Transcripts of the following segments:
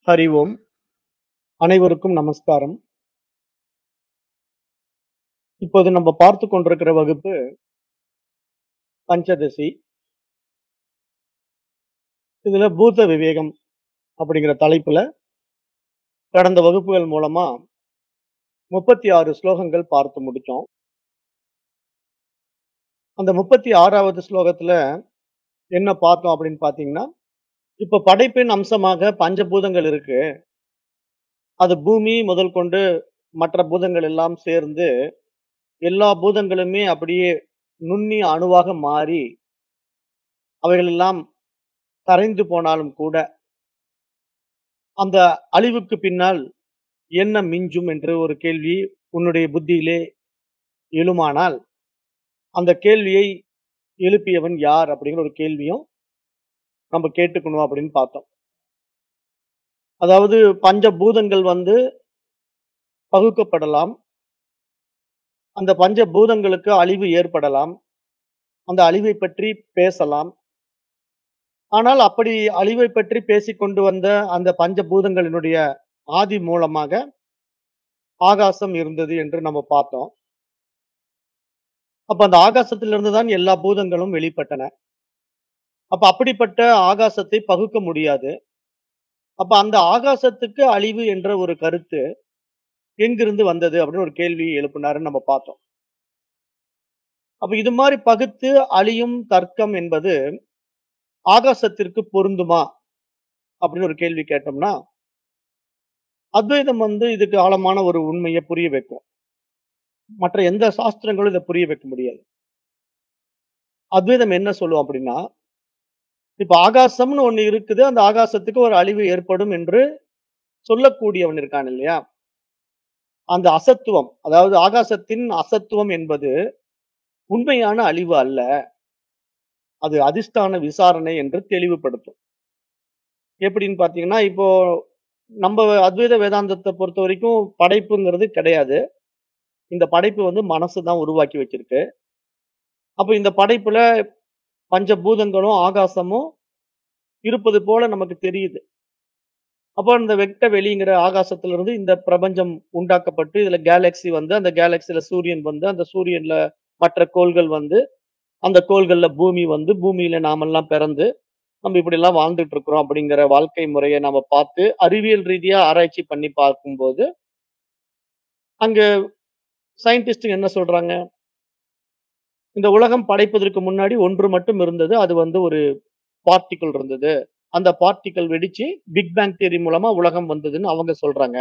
ஹரி ஓம் அனைவருக்கும் நமஸ்காரம் இப்போது நம்ம பார்த்து கொண்டிருக்கிற வகுப்பு பஞ்சதசி இதுல பூத விவேகம் அப்படிங்கிற தலைப்புல கடந்த வகுப்புகள் மூலமா முப்பத்தி ஆறு ஸ்லோகங்கள் பார்த்து முடிச்சோம் அந்த முப்பத்தி ஆறாவது ஸ்லோகத்துல என்ன பார்த்தோம் அப்படின்னு பாத்தீங்கன்னா இப்ப படைப்பின் அம்சமாக பஞ்சபூதங்கள் இருக்கு அது பூமி முதல் கொண்டு மற்ற பூதங்கள் எல்லாம் சேர்ந்து எல்லா பூதங்களுமே அப்படியே நுண்ணிய அணுவாக மாறி அவைகள் எல்லாம் கரைந்து போனாலும் கூட அந்த அழிவுக்கு பின்னால் என்ன மிஞ்சும் என்று ஒரு கேள்வி உன்னுடைய புத்தியிலே எழுமானால் அந்த கேள்வியை எழுப்பியவன் யார் அப்படிங்கிற ஒரு கேள்வியும் நம்ம கேட்டுக்கணும் அப்படின்னு பார்த்தோம் அதாவது பஞ்சபூதங்கள் வந்து பகுக்கப்படலாம் அந்த பஞ்சபூதங்களுக்கு அழிவு ஏற்படலாம் அந்த அழிவை பற்றி பேசலாம் ஆனால் அப்படி அழிவை பற்றி பேசிக்கொண்டு வந்த அந்த பஞ்சபூதங்களினுடைய ஆதி மூலமாக ஆகாசம் இருந்தது என்று நம்ம பார்த்தோம் அப்ப அந்த ஆகாசத்திலிருந்து தான் எல்லா பூதங்களும் வெளிப்பட்டன அப்ப அப்படிப்பட்ட ஆகாசத்தை பகுக்க முடியாது அப்ப அந்த ஆகாசத்துக்கு அழிவு என்ற ஒரு கருத்து எங்கிருந்து வந்தது அப்படின்னு ஒரு கேள்வி எழுப்பினாருன்னு நம்ம பார்த்தோம் அப்ப இது மாதிரி பகுத்து அழியும் தர்க்கம் என்பது ஆகாசத்திற்கு பொருந்துமா அப்படின்னு ஒரு கேள்வி கேட்டோம்னா அத்வைதம் வந்து இதுக்கு ஆழமான ஒரு உண்மையை புரிய வைக்கும் மற்ற எந்த சாஸ்திரங்களும் இதை புரிய வைக்க முடியாது அத்வைதம் என்ன சொல்லுவோம் அப்படின்னா இப்ப ஆகாசம்னு ஒண்ணு இருக்குது அந்த ஆகாசத்துக்கு ஒரு அழிவு ஏற்படும் என்று சொல்லக்கூடியவன் இருக்கான் இல்லையா அந்த அசத்துவம் அதாவது ஆகாசத்தின் அசத்துவம் என்பது உண்மையான அழிவு அல்ல அது அதிஷ்டான விசாரணை என்று தெளிவுபடுத்தும் எப்படின்னு பாத்தீங்கன்னா இப்போ நம்ம அத்வைத வேதாந்தத்தை பொறுத்த வரைக்கும் படைப்புங்கிறது கிடையாது இந்த படைப்பு வந்து மனசு தான் உருவாக்கி வச்சிருக்கு அப்போ இந்த படைப்புல பஞ்சபூதங்களும் ஆகாசமும் இருப்பது போல நமக்கு தெரியுது அப்போ இந்த வெட்ட வெளிங்கிற ஆகாசத்திலிருந்து இந்த பிரபஞ்சம் உண்டாக்கப்பட்டு இதுல கேலக்சி வந்து அந்த கேலக்சில சூரியன் வந்து அந்த சூரியன்ல மற்ற கோள்கள் வந்து அந்த கோள்கள்ல பூமி வந்து பூமியில நாமெல்லாம் பிறந்து நம்ம இப்படி எல்லாம் வாழ்ந்துட்டு இருக்கிறோம் அப்படிங்கிற வாழ்க்கை முறையை நாம பார்த்து அறிவியல் ரீதியா ஆராய்ச்சி பண்ணி பார்க்கும்போது அங்க சயின்டிஸ்ட் என்ன சொல்றாங்க இந்த உலகம் படைப்பதற்கு முன்னாடி ஒன்று மட்டும் இருந்தது அது வந்து ஒரு பார்ட்டிக்கல் இருந்தது அந்த பார்ட்டிக்கல் வெடிச்சு பிக் பேங் தியரி மூலமா உலகம் வந்ததுன்னு அவங்க சொல்றாங்க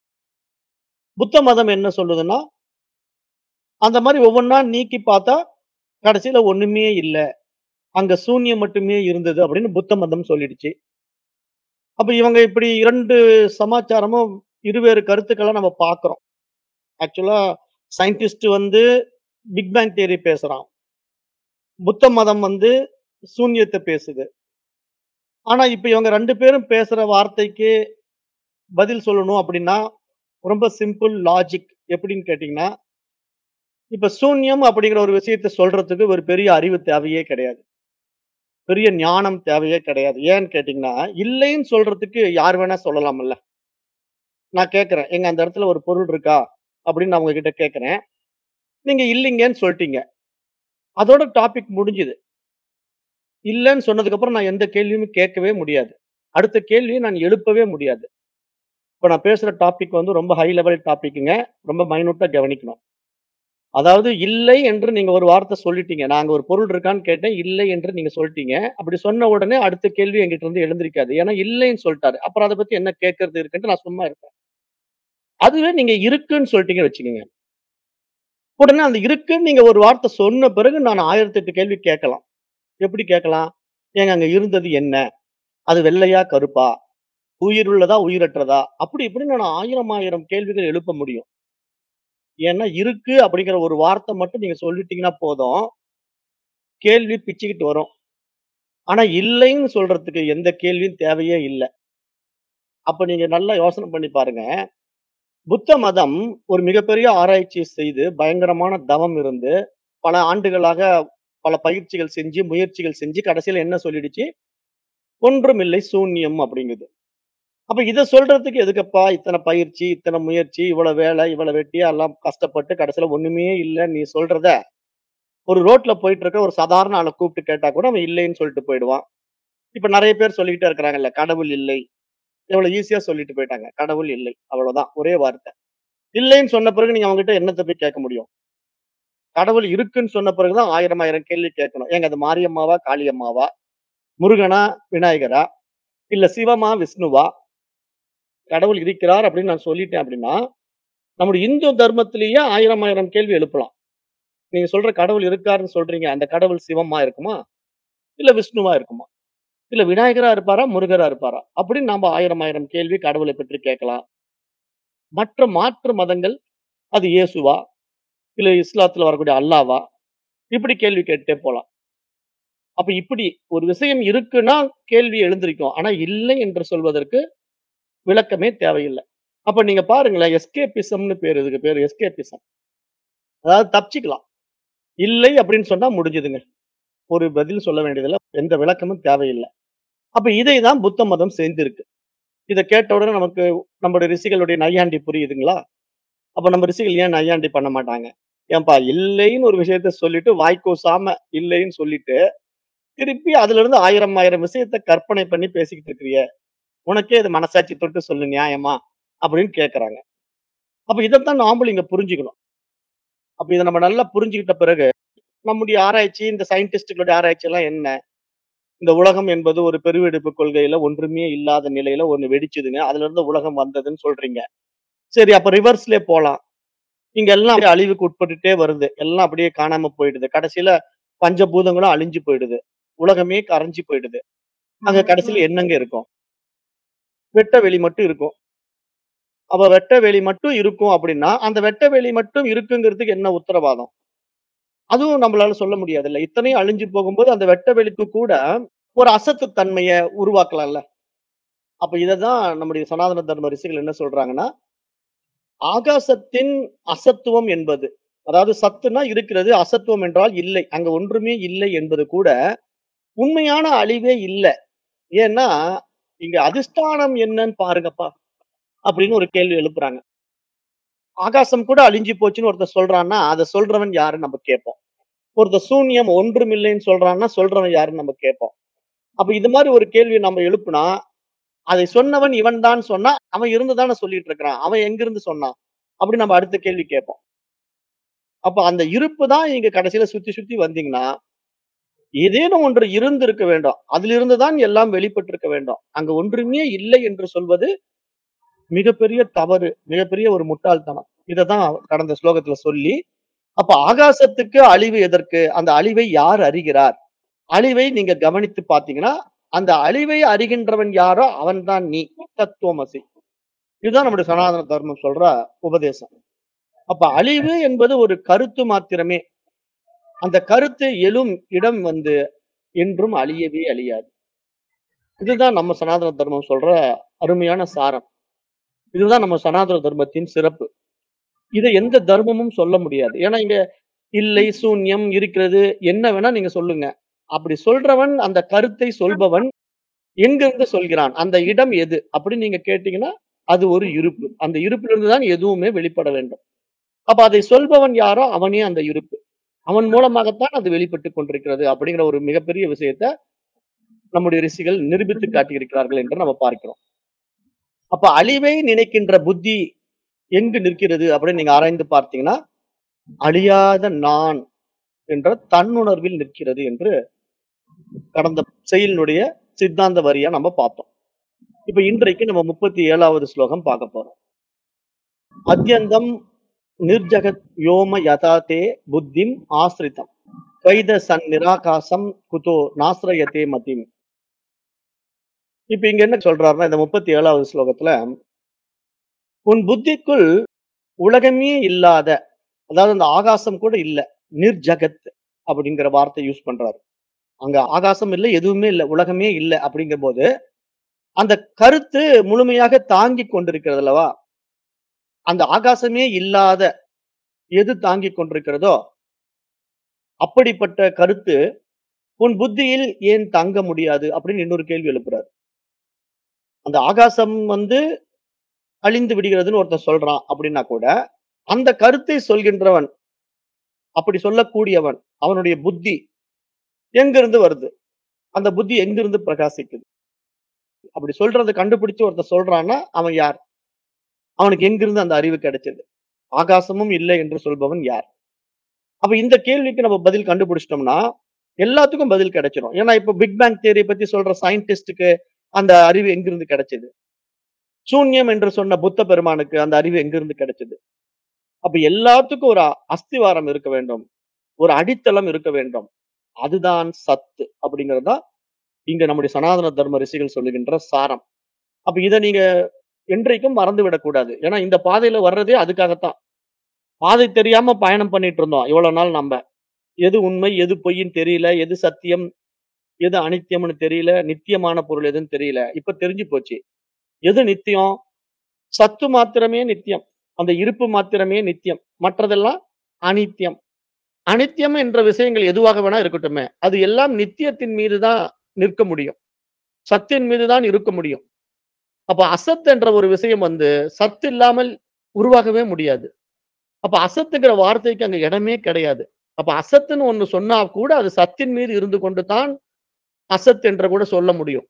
புத்த மதம் என்ன சொல்லுதுன்னா அந்த மாதிரி ஒவ்வொன்றா நீக்கி பார்த்தா கடைசியில ஒண்ணுமே இல்லை அங்க சூன்யம் மட்டுமே இருந்தது அப்படின்னு புத்த மதம் சொல்லிடுச்சு அப்ப இவங்க இப்படி இரண்டு சமாச்சாரமும் இருவேறு கருத்துக்களை நம்ம பார்க்கிறோம் ஆக்சுவலா சயின்டிஸ்ட் வந்து பிக் பேங் தியரி பேசுறான் புத்த மதம் வந்து சூன்யத்தை பேசுது ஆனா இப்ப இவங்க ரெண்டு பேரும் பேசுற வார்த்தைக்கு பதில் சொல்லணும் அப்படின்னா ரொம்ப சிம்பிள் லாஜிக் எப்படின்னு கேட்டீங்கன்னா இப்ப சூன்யம் அப்படிங்கிற ஒரு விஷயத்த சொல்றதுக்கு ஒரு பெரிய அறிவு தேவையே கிடையாது பெரிய ஞானம் தேவையே கிடையாது ஏன்னு கேட்டீங்கன்னா இல்லைன்னு சொல்றதுக்கு யார் வேணா சொல்லலாம்ல நான் கேட்கிறேன் எங்க அந்த இடத்துல ஒரு பொருள் இருக்கா அப்படின்னு நான் உங்ககிட்ட கேட்கிறேன் நீங்க இல்லைங்கன்னு சொல்லிட்டீங்க அதோட டாபிக் முடிஞ்சுது இல்லைன்னு சொன்னதுக்கு அப்புறம் நான் எந்த கேள்வியுமே கேட்கவே முடியாது அடுத்த கேள்வியை நான் எழுப்பவே முடியாது இப்போ நான் பேசுற டாபிக் வந்து ரொம்ப ஹை லெவல் டாபிக்குங்க ரொம்ப மைனூட்டா கவனிக்கணும் அதாவது இல்லை என்று நீங்க ஒரு வார்த்தை சொல்லிட்டீங்க நாங்க ஒரு பொருள் இருக்கான்னு கேட்டேன் இல்லை என்று நீங்க சொல்லிட்டீங்க அப்படி சொன்ன உடனே அடுத்த கேள்வி எங்கிட்ட இருந்து எழுந்திருக்காது ஏன்னா இல்லைன்னு சொல்லிட்டாரு அப்புறம் அதை பத்தி என்ன கேட்கறது இருக்குன்ட்டு நான் சும்மா இருப்பேன் அதுவே நீங்க இருக்குன்னு சொல்லிட்டீங்க வச்சுக்கோங்க உடனே அந்த இருக்குன்னு நீங்க ஒரு வார்த்தை சொன்ன பிறகு நான் ஆயிரத்தி எட்டு கேள்வி கேட்கலாம் எப்படி கேட்கலாம் ஏங்க அங்க இருந்தது என்ன அது வெள்ளையா கருப்பா உயிருள்ளதா உயிரற்றதா அப்படி இப்படி நான் ஆயிரம் ஆயிரம் கேள்விகள் எழுப்ப முடியும் ஏன்னா இருக்கு அப்படிங்கிற ஒரு வார்த்தை மட்டும் நீங்க சொல்லிட்டீங்கன்னா போதும் கேள்வி பிச்சுக்கிட்டு வரும் ஆனா இல்லைன்னு சொல்றதுக்கு எந்த கேள்வியும் தேவையே இல்லை அப்ப நீங்க நல்லா யோசனை பண்ணி பாருங்க புத்த மதம் ஒரு மிகப்பெரிய ஆராய்ச்சி செய்து பயங்கரமான தவம் இருந்து பல ஆண்டுகளாக பல பயிற்சிகள் செஞ்சு முயற்சிகள் செஞ்சு கடைசியில என்ன சொல்லிடுச்சு ஒன்றுமில்லை சூன்யம் அப்படிங்குது அப்ப இத சொல்றதுக்கு எதுக்குப்பா இத்தனை பயிற்சி, இத்தனை முயற்சி, இவ்வளவு வேலை, இவ்வளவு வெட்டி எல்லாம் கஷ்டப்பட்டு கடைசியில ஒண்ணுமே இல்ல நீ சொல்றத, ஒரு ரோட்ல போயிட்டு இருக்க ஒரு சாதாரண ஆள கூப்பிட்டு கேட்டா கூட அவன் இல்லைன்னு சொல்லிட்டு போயிடுவான். இப்ப நெறைய பேர் சொல்லிக்கிட்டே இருக்கிறாங்கல்ல, கடவுள் இல்லை. எவ்வளவு ஈஸியா சொல்லிட்டு போயிட்டாங்க. கடவுள் இல்லை. அவ்வளவுதான். ஒரே வார்த்தை. இல்லைன்னு சொன்ன பிறகு நீங்க அவங்ககிட்ட என்னத்த போய் கேட்க முடியும்? கடவுள் இருக்குன்னு சொன்ன பிறகு தான் 1000 1000 கேள்வி கேட்கணும். ஏங்க அது மாரியம்மாவா? காளியம்மாவா? முருகனா? விநாயகரா? இல்ல சிவமா? விஷ்ணுவா? கடவுள் இருக்கிறார் அப்படின்னு நான் சொல்லிட்டேன் அப்படின்னா, நம்முடைய இந்து தர்மத்திலேயே 1000 1000 கேள்வி எழுப்பலாம். நீங்க சொல்ற கடவுள் இருக்காருன்னு சொல்றீங்க. அந்த கடவுள் சிவமா இருக்குமா? இல்ல விஷ்ணுவா இருக்குமா? இல்ல விநாயகரா இருப்பாரா? முருகரா இருப்பாரா? அப்படின்னு நாம 1000 1000 கேள்வி கடவுளை பற்றி கேட்கலாம். மற்ற மாற்று மதங்கள், அது இயேசுவா? இல்ல இஸ்லாத்துல வரக்கூடிய அல்லாவா? இப்படி கேள்வி கேட்டுட்டே போலாம். அப்ப இப்படி ஒரு விஷயம் இருக்குன்னா கேள்வி எழுந்திருக்கும். ஆனா இல்லை என்று சொல்வதற்கு விளக்கமே தேவையில்ல. அப்ப நீங்க பாருங்களேன், எஸ்கேபிசம்னு பேரு இதுக்கு பேரு எஸ்கேபிசம். அதாவது தப்பிச்சுக்கலாம். இல்லை அப்படின்னு சொன்னா முடிஞ்சுதுங்க. ஒரு பதில் சொல்ல வேண்டியதில்ல. எந்த விளக்கமும் தேவையில்ல. அப்ப இதை தான் புத்த மதம் செய்திருக்கு. இத கேட்ட உடனே நமக்கு நம்முடைய ரிஷிகளுடைய நையாண்டி புரியுதுங்களா? அப்ப நம்ம ரிஷிகள் ஏன் நையாண்டி பண்ண மாட்டாங்க? ஏன்பா இல்லைன்னு ஒரு விஷயத்த சொல்லிட்டு வாய் கூசாம இல்லைன்னு சொல்லிட்டு, திருப்பி அதிலிருந்து 1000 1000 விஷயத்த கற்பனை பண்ணி பேசிக்கிட்டு இருக்கிறியே. உனக்கே இது மனசாட்சி தொட்டு சொல்லு நியாயமா? அப்படின்னு கேட்கறாங்க. அப்ப இதத்தான் நாமளும் இங்க புரிஞ்சுக்கணும். அப்ப இத நம்ம நல்லா புரிஞ்சுகிட்ட பிறகு, நம்முடைய ஆராய்ச்சி, இந்த சயின்டிஸ்ட்களுடைய ஆராய்ச்சி எல்லாம் என்ன? இந்த உலகம் என்பது ஒரு பெருவெடிப்பு கொள்கையில ஒன்றுமே இல்லாத நிலையில ஒண்ணு வெடிச்சதுங்க. அதிலிருந்து உலகம் வந்ததுன்னு சொல்றீங்க. சரி அப்ப ரிவர்ஸ்லயே போலாம். இங்க எல்லாம் அப்படியே அழிவுக்கு உட்பட்டுட்டே வருது. எல்லாம் அப்படியே காணாம போயிடுது. கடைசியில பஞ்சபூதங்களும் அழிஞ்சு போயிடுது. உலகமே கரைஞ்சு போயிடுது. அங்க கடைசியில என்னங்க இருக்கும்? வெட்ட வெளி மட்டும் இருக்கும். அப்ப வெட்ட வெளி மட்டும் இருக்கும் அப்படின்னா, அந்த வெட்ட வெளி மட்டும் இருக்குங்கிறதுக்கு என்ன உத்தரவாதம்? அதுவும் நம்மளால சொல்ல முடியாதுல்ல. இத்தனையும் அழிஞ்சு போகும்போது அந்த வெட்ட வெளிக்கு கூட ஒரு அசத்து தன்மைய உருவாக்கலாம்ல. அப்ப இததான் நம்முடைய சனாதன தர்ம ரிஷிகள் என்ன சொல்றாங்கன்னா, ஆகாசத்தின் அசத்துவம் என்பது, அதாவது சத்துனா இருக்கிறது, அசத்துவம் என்றால் இல்லை. அங்க ஒன்றுமே இல்லை என்பது கூட உண்மையான அழிவே இல்ல. ஏன்னா, இங்க அதிஷ்டானம் என்னன்னு பாருங்கப்பா. அப்படின்னு ஒரு கேள்வி எழுப்புறாங்க. ஆகாசம் கூட அழிஞ்சு போச்சுன்னு ஒருத்தன் சொல்றான்னா, அத சொல்றவன் யாருன்னு நம்ம கேட்போம். ஒருத்தன் சூன்யம் ஒன்றுமில்லைன்னு சொல்றான்னா, சொல்றவன் யாருன்னு நம்ம கேட்போம். அப்ப இது மாரி ஒரு கேள்வி நம்ம எழுப்புனா, அதை சொன்னவன் இவன் தான் சொன்னா, அவன் இருந்து தானே சொல்லிட்டு இருக்கிறான். அவன் எங்கிருந்து சொன்னான்? அப்படின்னு நம்ம அடுத்த கேள்வி கேட்போம். அப்ப அந்த இருப்பு தான் இங்க கடைசியில சுத்தி சுத்தி வந்தீங்கன்னா, ஏதேனும் ஒன்று இருந்திருக்க வேண்டும். அதிலிருந்து தான் எல்லாம் வெளிப்பட்டிருக்க வேண்டும். அங்க ஒன்றுமே இல்லை என்று சொல்வது மிகப்பெரிய தவறு. மிகப்பெரிய ஒரு முட்டாள்தனம். இததான் கடந்த ஸ்லோகத்துல சொல்லி, அப்ப ஆகாசத்துக்கு அழிவு எதற்கு? அந்த அழிவை யார் அறிகிறார்? அழிவை நீங்க கவனித்து பார்த்தீங்கன்னா, அந்த அழிவை அறிகின்றவன் யாரோ அவன் தான் நீ. தத்துவமசி. இதுதான் நம்முடைய சனாதன தர்மம் சொல்ற உபதேசம். அப்ப அழிவு என்பது ஒரு கருத்து மாத்திரமே. அந்த கருத்து எழும் இடம் வந்து என்றும் அழியவே அழியாது. இதுதான் நம்ம சனாதன தர்மம் சொல்ற அருமையான சாரம். இதுதான் நம்ம சனாதன தர்மத்தின் சிறப்பு. இத எந்த தர்மமும் சொல்ல முடியாது. ஏன்னா இங்க இல்லை, சூன்யம், இருக்கிறது என்ன வேணா நீங்க சொல்லுங்க. அப்படி சொல்றவன் அந்த கருத்தை சொல்பவன் எங்கிருந்து சொல்கிறான்? அந்த இடம் எது? அப்படின்னு நீங்க கேட்டீங்கன்னா, அது ஒரு இருப்பு. அந்த இருப்பிலிருந்து தான் எதுவுமே வெளிப்பட வேண்டும். அப்ப அதை சொல்பவன் யாரோ அவனே அந்த இருப்பு. அவன் மூலமாகத்தான் அது வெளிப்பட்டுக் கொண்டிருக்கிறது அப்படிங்கிற ஒரு மிகப்பெரிய விஷயத்த நம்முடைய ரிஷிகள் நிரூபித்து காட்டியிருக்கிறார்கள் என்று நம்ம பார்க்கிறோம். அப்ப அழிவை நினைக்கின்ற புத்தி எங்கு நிற்கிறது அப்படின்னு நீங்க ஆராய்ந்து பார்த்தீங்கன்னா, அழியாத நான் என்ற தன்னுணர்வில் நிற்கிறது என்று கடந்த செயலினுடைய சித்தாந்த வரியா நம்ம பார்த்தோம். இப்ப இன்றைக்கு நம்ம 37வது ஸ்லோகம் பார்க்க போறோம். அத்யந்தம் நிர்ஜகத் வ்யோம யதா தே புத்திம் ஆஸ்ரிதம். கைத சன் நிராகாசம் குதோ நாஸ்ரயதே மதிம். இப்ப இங்க என்ன சொல்றாருன்னா, இந்த 37வது ஸ்லோகத்துல, உன் புத்திக்குள் உலகமே இல்லாத, அதாவது அந்த ஆகாசம் கூட இல்ல. நிர்ஜகத் அப்படிங்கிற வார்த்தை யூஸ் பண்றாரு. அங்க ஆகாசம் இல்ல, எதுவுமே இல்ல, உலகமே இல்ல அப்படிங்கும்போது, அந்த கருத்து முழுமையாக தாங்கிக் கொண்டிருக்கிறது அல்லவா? அந்த ஆகாசமே இல்லாத எது தாங்கிக் கொண்டிருக்கிறதோ, அப்படிப்பட்ட கருத்து உன் புத்தியில் ஏன் தங்க முடியாது அப்படின்னு இன்னொரு கேள்வி எழுப்புறாரு. அந்த ஆகாசம் வந்து அழிந்து விடுகிறதுன்னு ஒருத்தன் சொல்றான் அப்படின்னா கூட அந்த கருத்தை சொல்கின்றவன் அப்படி சொல்லக்கூடியவன் அவனுடைய புத்தி எங்கிருந்து வருது அந்த புத்தி எங்கிருந்து பிரகாசிக்குது அப்படி சொல்றதை கண்டுபிடிச்சு ஒருத்தன் சொல்றான்னா அவன் யார் அவனுக்கு எங்கிருந்து அந்த அறிவு கிடைச்சது ஆகாசமும் இல்லை என்று சொல்பவன் யார் அப்ப இந்த கேள்விக்கு நம்ம பதில் கண்டுபிடிச்சிட்டோம்னா எல்லாத்துக்கும் பதில் கிடைச்சிடும் ஏன்னா இப்ப பிக் பேங் தியரி பத்தி சொல்ற சயின்டிஸ்டுக்கு அந்த அறிவு எங்கிருந்து கிடைச்சது சூன்யம் என்று சொன்ன புத்த பெருமானுக்கு அந்த அறிவு எங்கிருந்து கிடைச்சது அப்ப எல்லாத்துக்கும் ஒரு அஸ்திவாரம் இருக்க வேண்டும் ஒரு அடித்தளம் இருக்க வேண்டும் அதுதான் சத்து அப்படிங்கிறது தான் இங்க நம்முடைய சனாதன தர்ம ரிஷிகள் சொல்லுகின்ற சாரம் அப்ப இதை நீங்க என்றைக்கும் மறந்து விடக்கூடாது ஏன்னா இந்த பாதையில வர்றதே அதுக்காகத்தான் பாதை தெரியாம பயணம் பண்ணிட்டு இருந்தோம் இவ்வளவு நாள் நம்ம எது உண்மை எது பொய்ன்னு தெரியல எது சத்தியம் எது அனித்தியம்னு தெரியல நித்தியமான பொருள் எதுன்னு தெரியல இப்ப தெரிஞ்சு போச்சு எது நித்தியம் சத்து மாத்திரமே நித்தியம் அந்த இருப்பு மாத்திரமே நித்தியம் மற்றதெல்லாம் அனித்தியம் அனித்தியம் என்ற விஷயங்கள் எதுவாக வேணா இருக்கட்டுமே அது எல்லாம் நித்தியத்தின் மீது தான் நிற்க முடியும் சத்தின் மீது தான் இருக்க முடியும் அப்ப அசத் என்ற ஒரு விஷயம் வந்து சத்து இல்லாமல் உருவாகவே முடியாது அப்ப அசத்துங்கிற வார்த்தைக்கு அங்க இடமே கிடையாது அப்ப அசத்துன்னு ஒண்ணு சொன்னா கூட அது சத்தின் மீது இருந்து கொண்டு தான் அசத் என்ற கூட சொல்ல முடியும்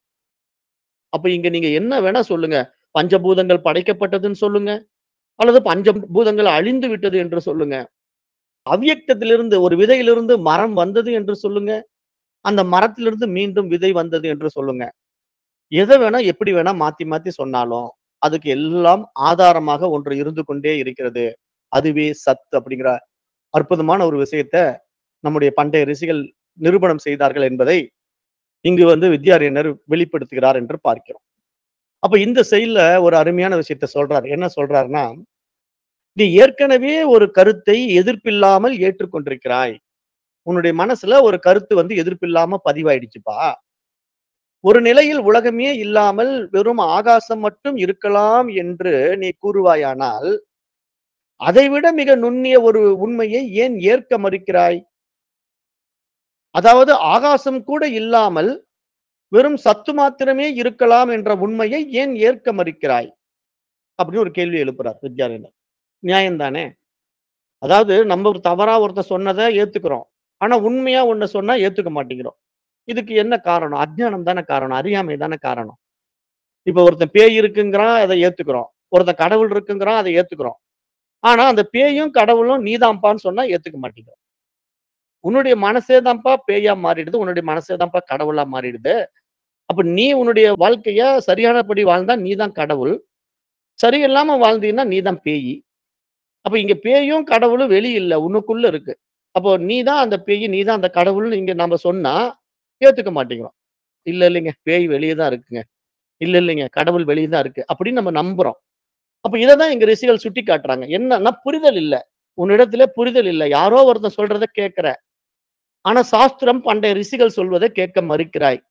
அப்ப இங்க நீங்க என்ன வேணா சொல்லுங்க பஞ்சபூதங்கள் படைக்கப்பட்டதுன்னு சொல்லுங்க அல்லது பஞ்சபூதங்கள் அழிந்து விட்டது என்று சொல்லுங்க அவ்யக்தத்திலிருந்து ஒரு விதையிலிருந்து மரம் வந்தது என்று சொல்லுங்க அந்த மரத்திலிருந்து மீண்டும் விதை வந்தது என்று சொல்லுங்க எதை வேணா எப்படி வேணா மாத்தி மாத்தி சொன்னாலும் அதுக்கு எல்லாம் ஆதாரமாக ஒன்று இருந்து கொண்டே இருக்கிறது அதுவே சத் அப்படிங்கிற அற்புதமான ஒரு விஷயத்த நம்முடைய பண்டைய ரிஷிகள் நிரூபணம் செய்தார்கள் என்பதை இங்கு வந்து வித்யாரியனர் வெளிப்படுத்துகிறார் என்று பார்க்கிறோம் அப்ப இந்த செயல்ல ஒரு அருமையான விஷயத்த சொல்றாரு என்ன சொல்றாருன்னா நீ ஏற்கனவே ஒரு கருத்தை எதிர்ப்பில்லாமல் ஏற்றுக்கொண்டிருக்கிறாய் உன்னுடைய மனசுல ஒரு கருத்து வந்து எதிர்ப்பில்லாம பதிவாயிடுச்சுப்பா ஒரு நிலையில் உலகமே இல்லாமல் வெறும் ஆகாசம் மட்டும் இருக்கலாம் என்று நீ கூறுவாயானால் அதைவிட மிக நுண்ணிய ஒரு உண்மையை ஏன் ஏற்க மறுக்கிறாய் அதாவது ஆகாசம் கூட இல்லாமல் வெறும் சத்து மாத்திரமே இருக்கலாம் என்ற உண்மையை ஏன் ஏற்க மறுக்கிறாய் அப்படின்னு ஒரு கேள்வி எழுப்புறார் வித்யாரண்யர் நியாயம்தானே அதாவது நம்ம ஒரு தவறா ஒருத்தர் சொன்னதை ஏத்துக்கிறோம் ஆனா உண்மையா ஒண்ணு சொன்னா ஏத்துக்க மாட்டேங்கிறோம் இதுக்கு என்ன காரணம் அஜ்ஞானம் தானே காரணம் அறியாமை தானே காரணம் இப்ப ஒருத்தன் பேய் இருக்குங்கிறான் அதை ஏத்துக்கிறோம் ஒருத்தன் கடவுள் இருக்குங்கிறான் அதை ஏத்துக்கிறோம் ஆனா அந்த பேயும் கடவுளும் நீதான்ப்பான்னு சொன்னா ஏத்துக்க மாட்டேங்கிறோம் உன்னுடைய மனசே தான்ப்பா பேயா மாறிடுது உன்னுடைய மனசே தான்ப்பா கடவுளா மாறிடுது அப்ப நீ உன்னுடைய வாழ்க்கைய சரியானபடி வாழ்ந்தா நீ தான் கடவுள் சரியில்லாம வாழ்ந்தீங்கன்னா நீ தான் பேய் அப்ப இங்க பேயும் கடவுளும் வெளி இல்ல உனக்குள்ள இருக்கு அப்போ நீ தான் அந்த பேய் நீ தான் அந்த கடவுள்னு இங்க நம்ம சொன்னா ஏத்துக்க மாட்டேங்கிறோம் இல்ல இல்லைங்க பேய் வெளியே தான் இருக்குங்க இல்ல இல்லைங்க கடவுள் வெளியே தான் இருக்கு அப்படின்னு நம்ம நம்புறோம் அப்ப இதை தான் எங்க ரிஷிகள் சுட்டி காட்டுறாங்க என்னன்னா புரிதல் இல்ல உன்னிடத்துல புரிதல் இல்ல யாரோ ஒருத்தன் சொல்றத கேட்கிற ஆனா சாஸ்திரம் பண்டைய ரிஷிகள் சொல்வதை கேட்க மறுக்கிறாய்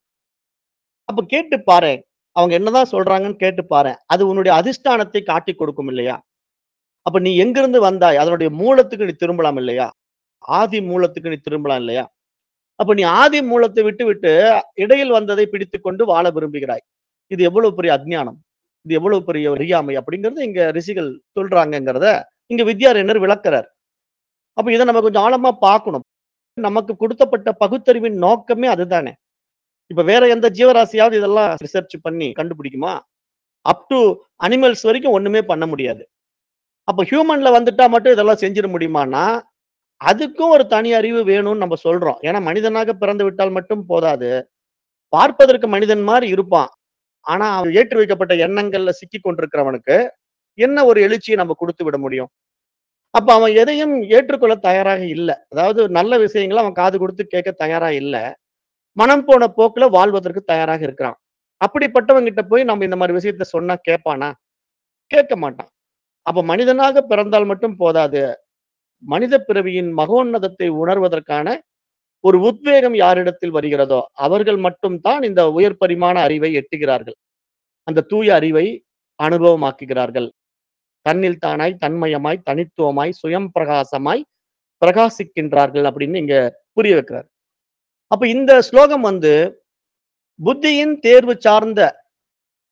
அப்ப கேட்டு பாரு அவங்க என்னதான் சொல்றாங்கன்னு கேட்டு பாரு அது உன்னுடைய அதிஷ்டானத்தை காட்டி கொடுக்கும் இல்லையா அப்ப நீ எங்கிருந்து வந்தாய் அதனுடைய மூலத்துக்கு நீ திரும்பலாம் இல்லையா ஆதி மூலத்துக்கு நீ திரும்பலாம் இல்லையா அப்ப நீ ஆதி மூலத்தை விட்டு விட்டு இடையில் வந்ததை பிடித்து கொண்டு வாழ விரும்புகிறாய் இது எவ்வளவு பெரிய அஜ்ஞானம் இது எவ்வளவு பெரிய அறியாமை அப்படிங்கறது இங்க ரிஷிகள் சொல்றாங்கங்கிறத இங்க வித்யாரண்யர் விளக்குறார் அப்ப இதை நம்ம கொஞ்சம் ஆழமா பார்க்கணும் நமக்கு கொடுத்தப்பட்ட பகுத்தறிவின் நோக்கமே அதுதானே இப்ப வேற எந்த ஜீவராசியாவது இதெல்லாம் ரிசர்ச் பண்ணி கண்டுபிடிக்குமா அப் டு அனிமல்ஸ் வரைக்கும் ஒண்ணுமே பண்ண முடியாது அப்ப ஹியூமன்ல வந்துட்டா மட்டும் இதெல்லாம் செஞ்சிட முடியுமானா அதுக்கும் ஒரு தனி அறிவு வேணும்னு நம்ம சொல்றோம் ஏன்னா மனிதனாக பிறந்து விட்டால் மட்டும் போதாது பார்ப்பதற்கு மனிதன் மாதிரி இருப்பான் ஆனா அவன் ஏற்றி வைக்கப்பட்ட எண்ணங்கள்ல சிக்கி கொண்டிருக்கிறவனுக்கு என்ன ஒரு எழுச்சியை நம்ம கொடுத்து விட முடியும் அப்ப அவன் எதையும் ஏற்றுக்கொள்ள தயாராக இல்லை அதாவது நல்ல விஷயங்களை அவன் காது கொடுத்து கேட்க தயாரா இல்லை மனம் போன போக்குல வாழ்வதற்கு தயாராக இருக்கிறான் அப்படிப்பட்டவங்கிட்ட போய் நம்ம இந்த மாதிரி விஷயத்த சொன்னா கேட்பானா கேட்க மாட்டான் அப்ப மனிதனாக பிறந்தால் மட்டும் போதாது மனித பிறவியின் மகோன்னதத்தை உணர்வதற்கான ஒரு உத்வேகம் யாரிடத்தில் வருகிறதோ அவர்கள் மட்டும்தான் இந்த உயர் பரிமாண அறிவை எட்டுகிறார்கள் அந்த தூய அறிவை அனுபவமாக்குகிறார்கள் தன்னில் தானாய் தன்மயமாய் தனித்துவமாய் சுயம் பிரகாசமாய் பிரகாசிக்கின்றார்கள் அப்படின்னு இங்க புரிய வைக்கிறார் அப்ப இந்த ஸ்லோகம் வந்து புத்தியின் தேர்வு சார்ந்த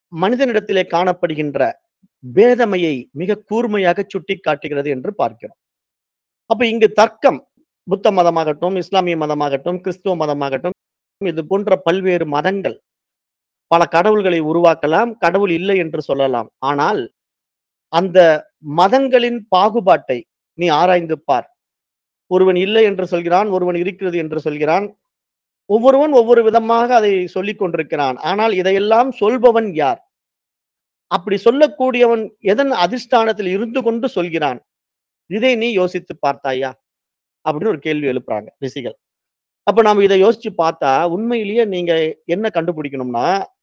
மனிதனிடத்திலே காணப்படுகின்ற பேதமையை மிக கூர்மையாக சுட்டிக் காட்டுகிறது என்று பார்க்கிறோம். அப்ப இங்கு தர்க்கம் புத்த மதமாகட்டும், இஸ்லாமிய மதமாகட்டும், கிறிஸ்துவ மதமாகட்டும், இது போன்ற பல்வேறு மதங்கள் பல கடவுள்களை உருவாக்கலாம். கடவுள் இல்லை என்று சொல்லலாம். ஆனால் அந்த மதங்களின் பாகுபாட்டை நீ ஆராய்ந்து பார். ஒருவன் இல்லை என்று சொல்கிறான், ஒருவன் இருக்கிறது என்று சொல்கிறான். ஒவ்வொருவன் ஒவ்வொரு விதமாக அதை சொல்லிக் கொண்டிருக்கிறான். ஆனால் இதையெல்லாம் சொல்பவன் யார்? அப்படி சொல்லக்கூடியவன் எதன் அதிஷ்டானத்தில் இருந்து கொண்டு சொல்கிறான்? இதை நீ யோசித்து பார்த்தாயா? அப்படின்னு ஒரு கேள்வி எழுப்புறாங்க ரிஷிகள். அப்ப நாம இத யோசிச்சு பார்த்தா, உண்மையிலேயே நீங்க என்ன கண்டுபிடிக்கணும்னா,